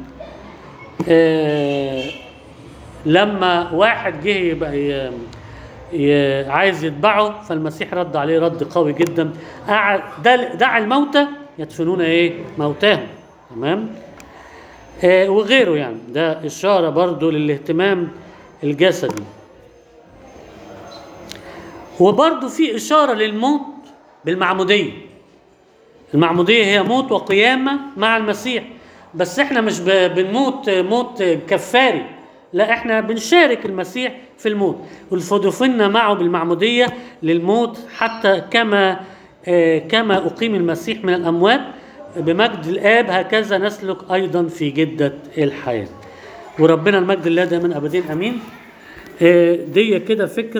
A: آه، لما واحد جه يبقى ي- ي- عايز يتبعه فالمسيح رد عليه رد قوي جدا قعد دل- دعا الموتى يدفنون ايه موتاهم تمام آه وغيره يعني ده اشاره برضو للاهتمام الجسدي وبرضو في اشاره للموت بالمعموديه المعموديه هي موت وقيامه مع المسيح بس احنا مش ب- بنموت موت كفاري لا احنا بنشارك المسيح في الموت والفدفنا معه بالمعموديه للموت حتى كما آه، كما اقيم المسيح من الاموات بمجد الاب هكذا نسلك ايضا في جده الحياه وربنا المجد الله دائما ابدين امين آه، دي كده فكره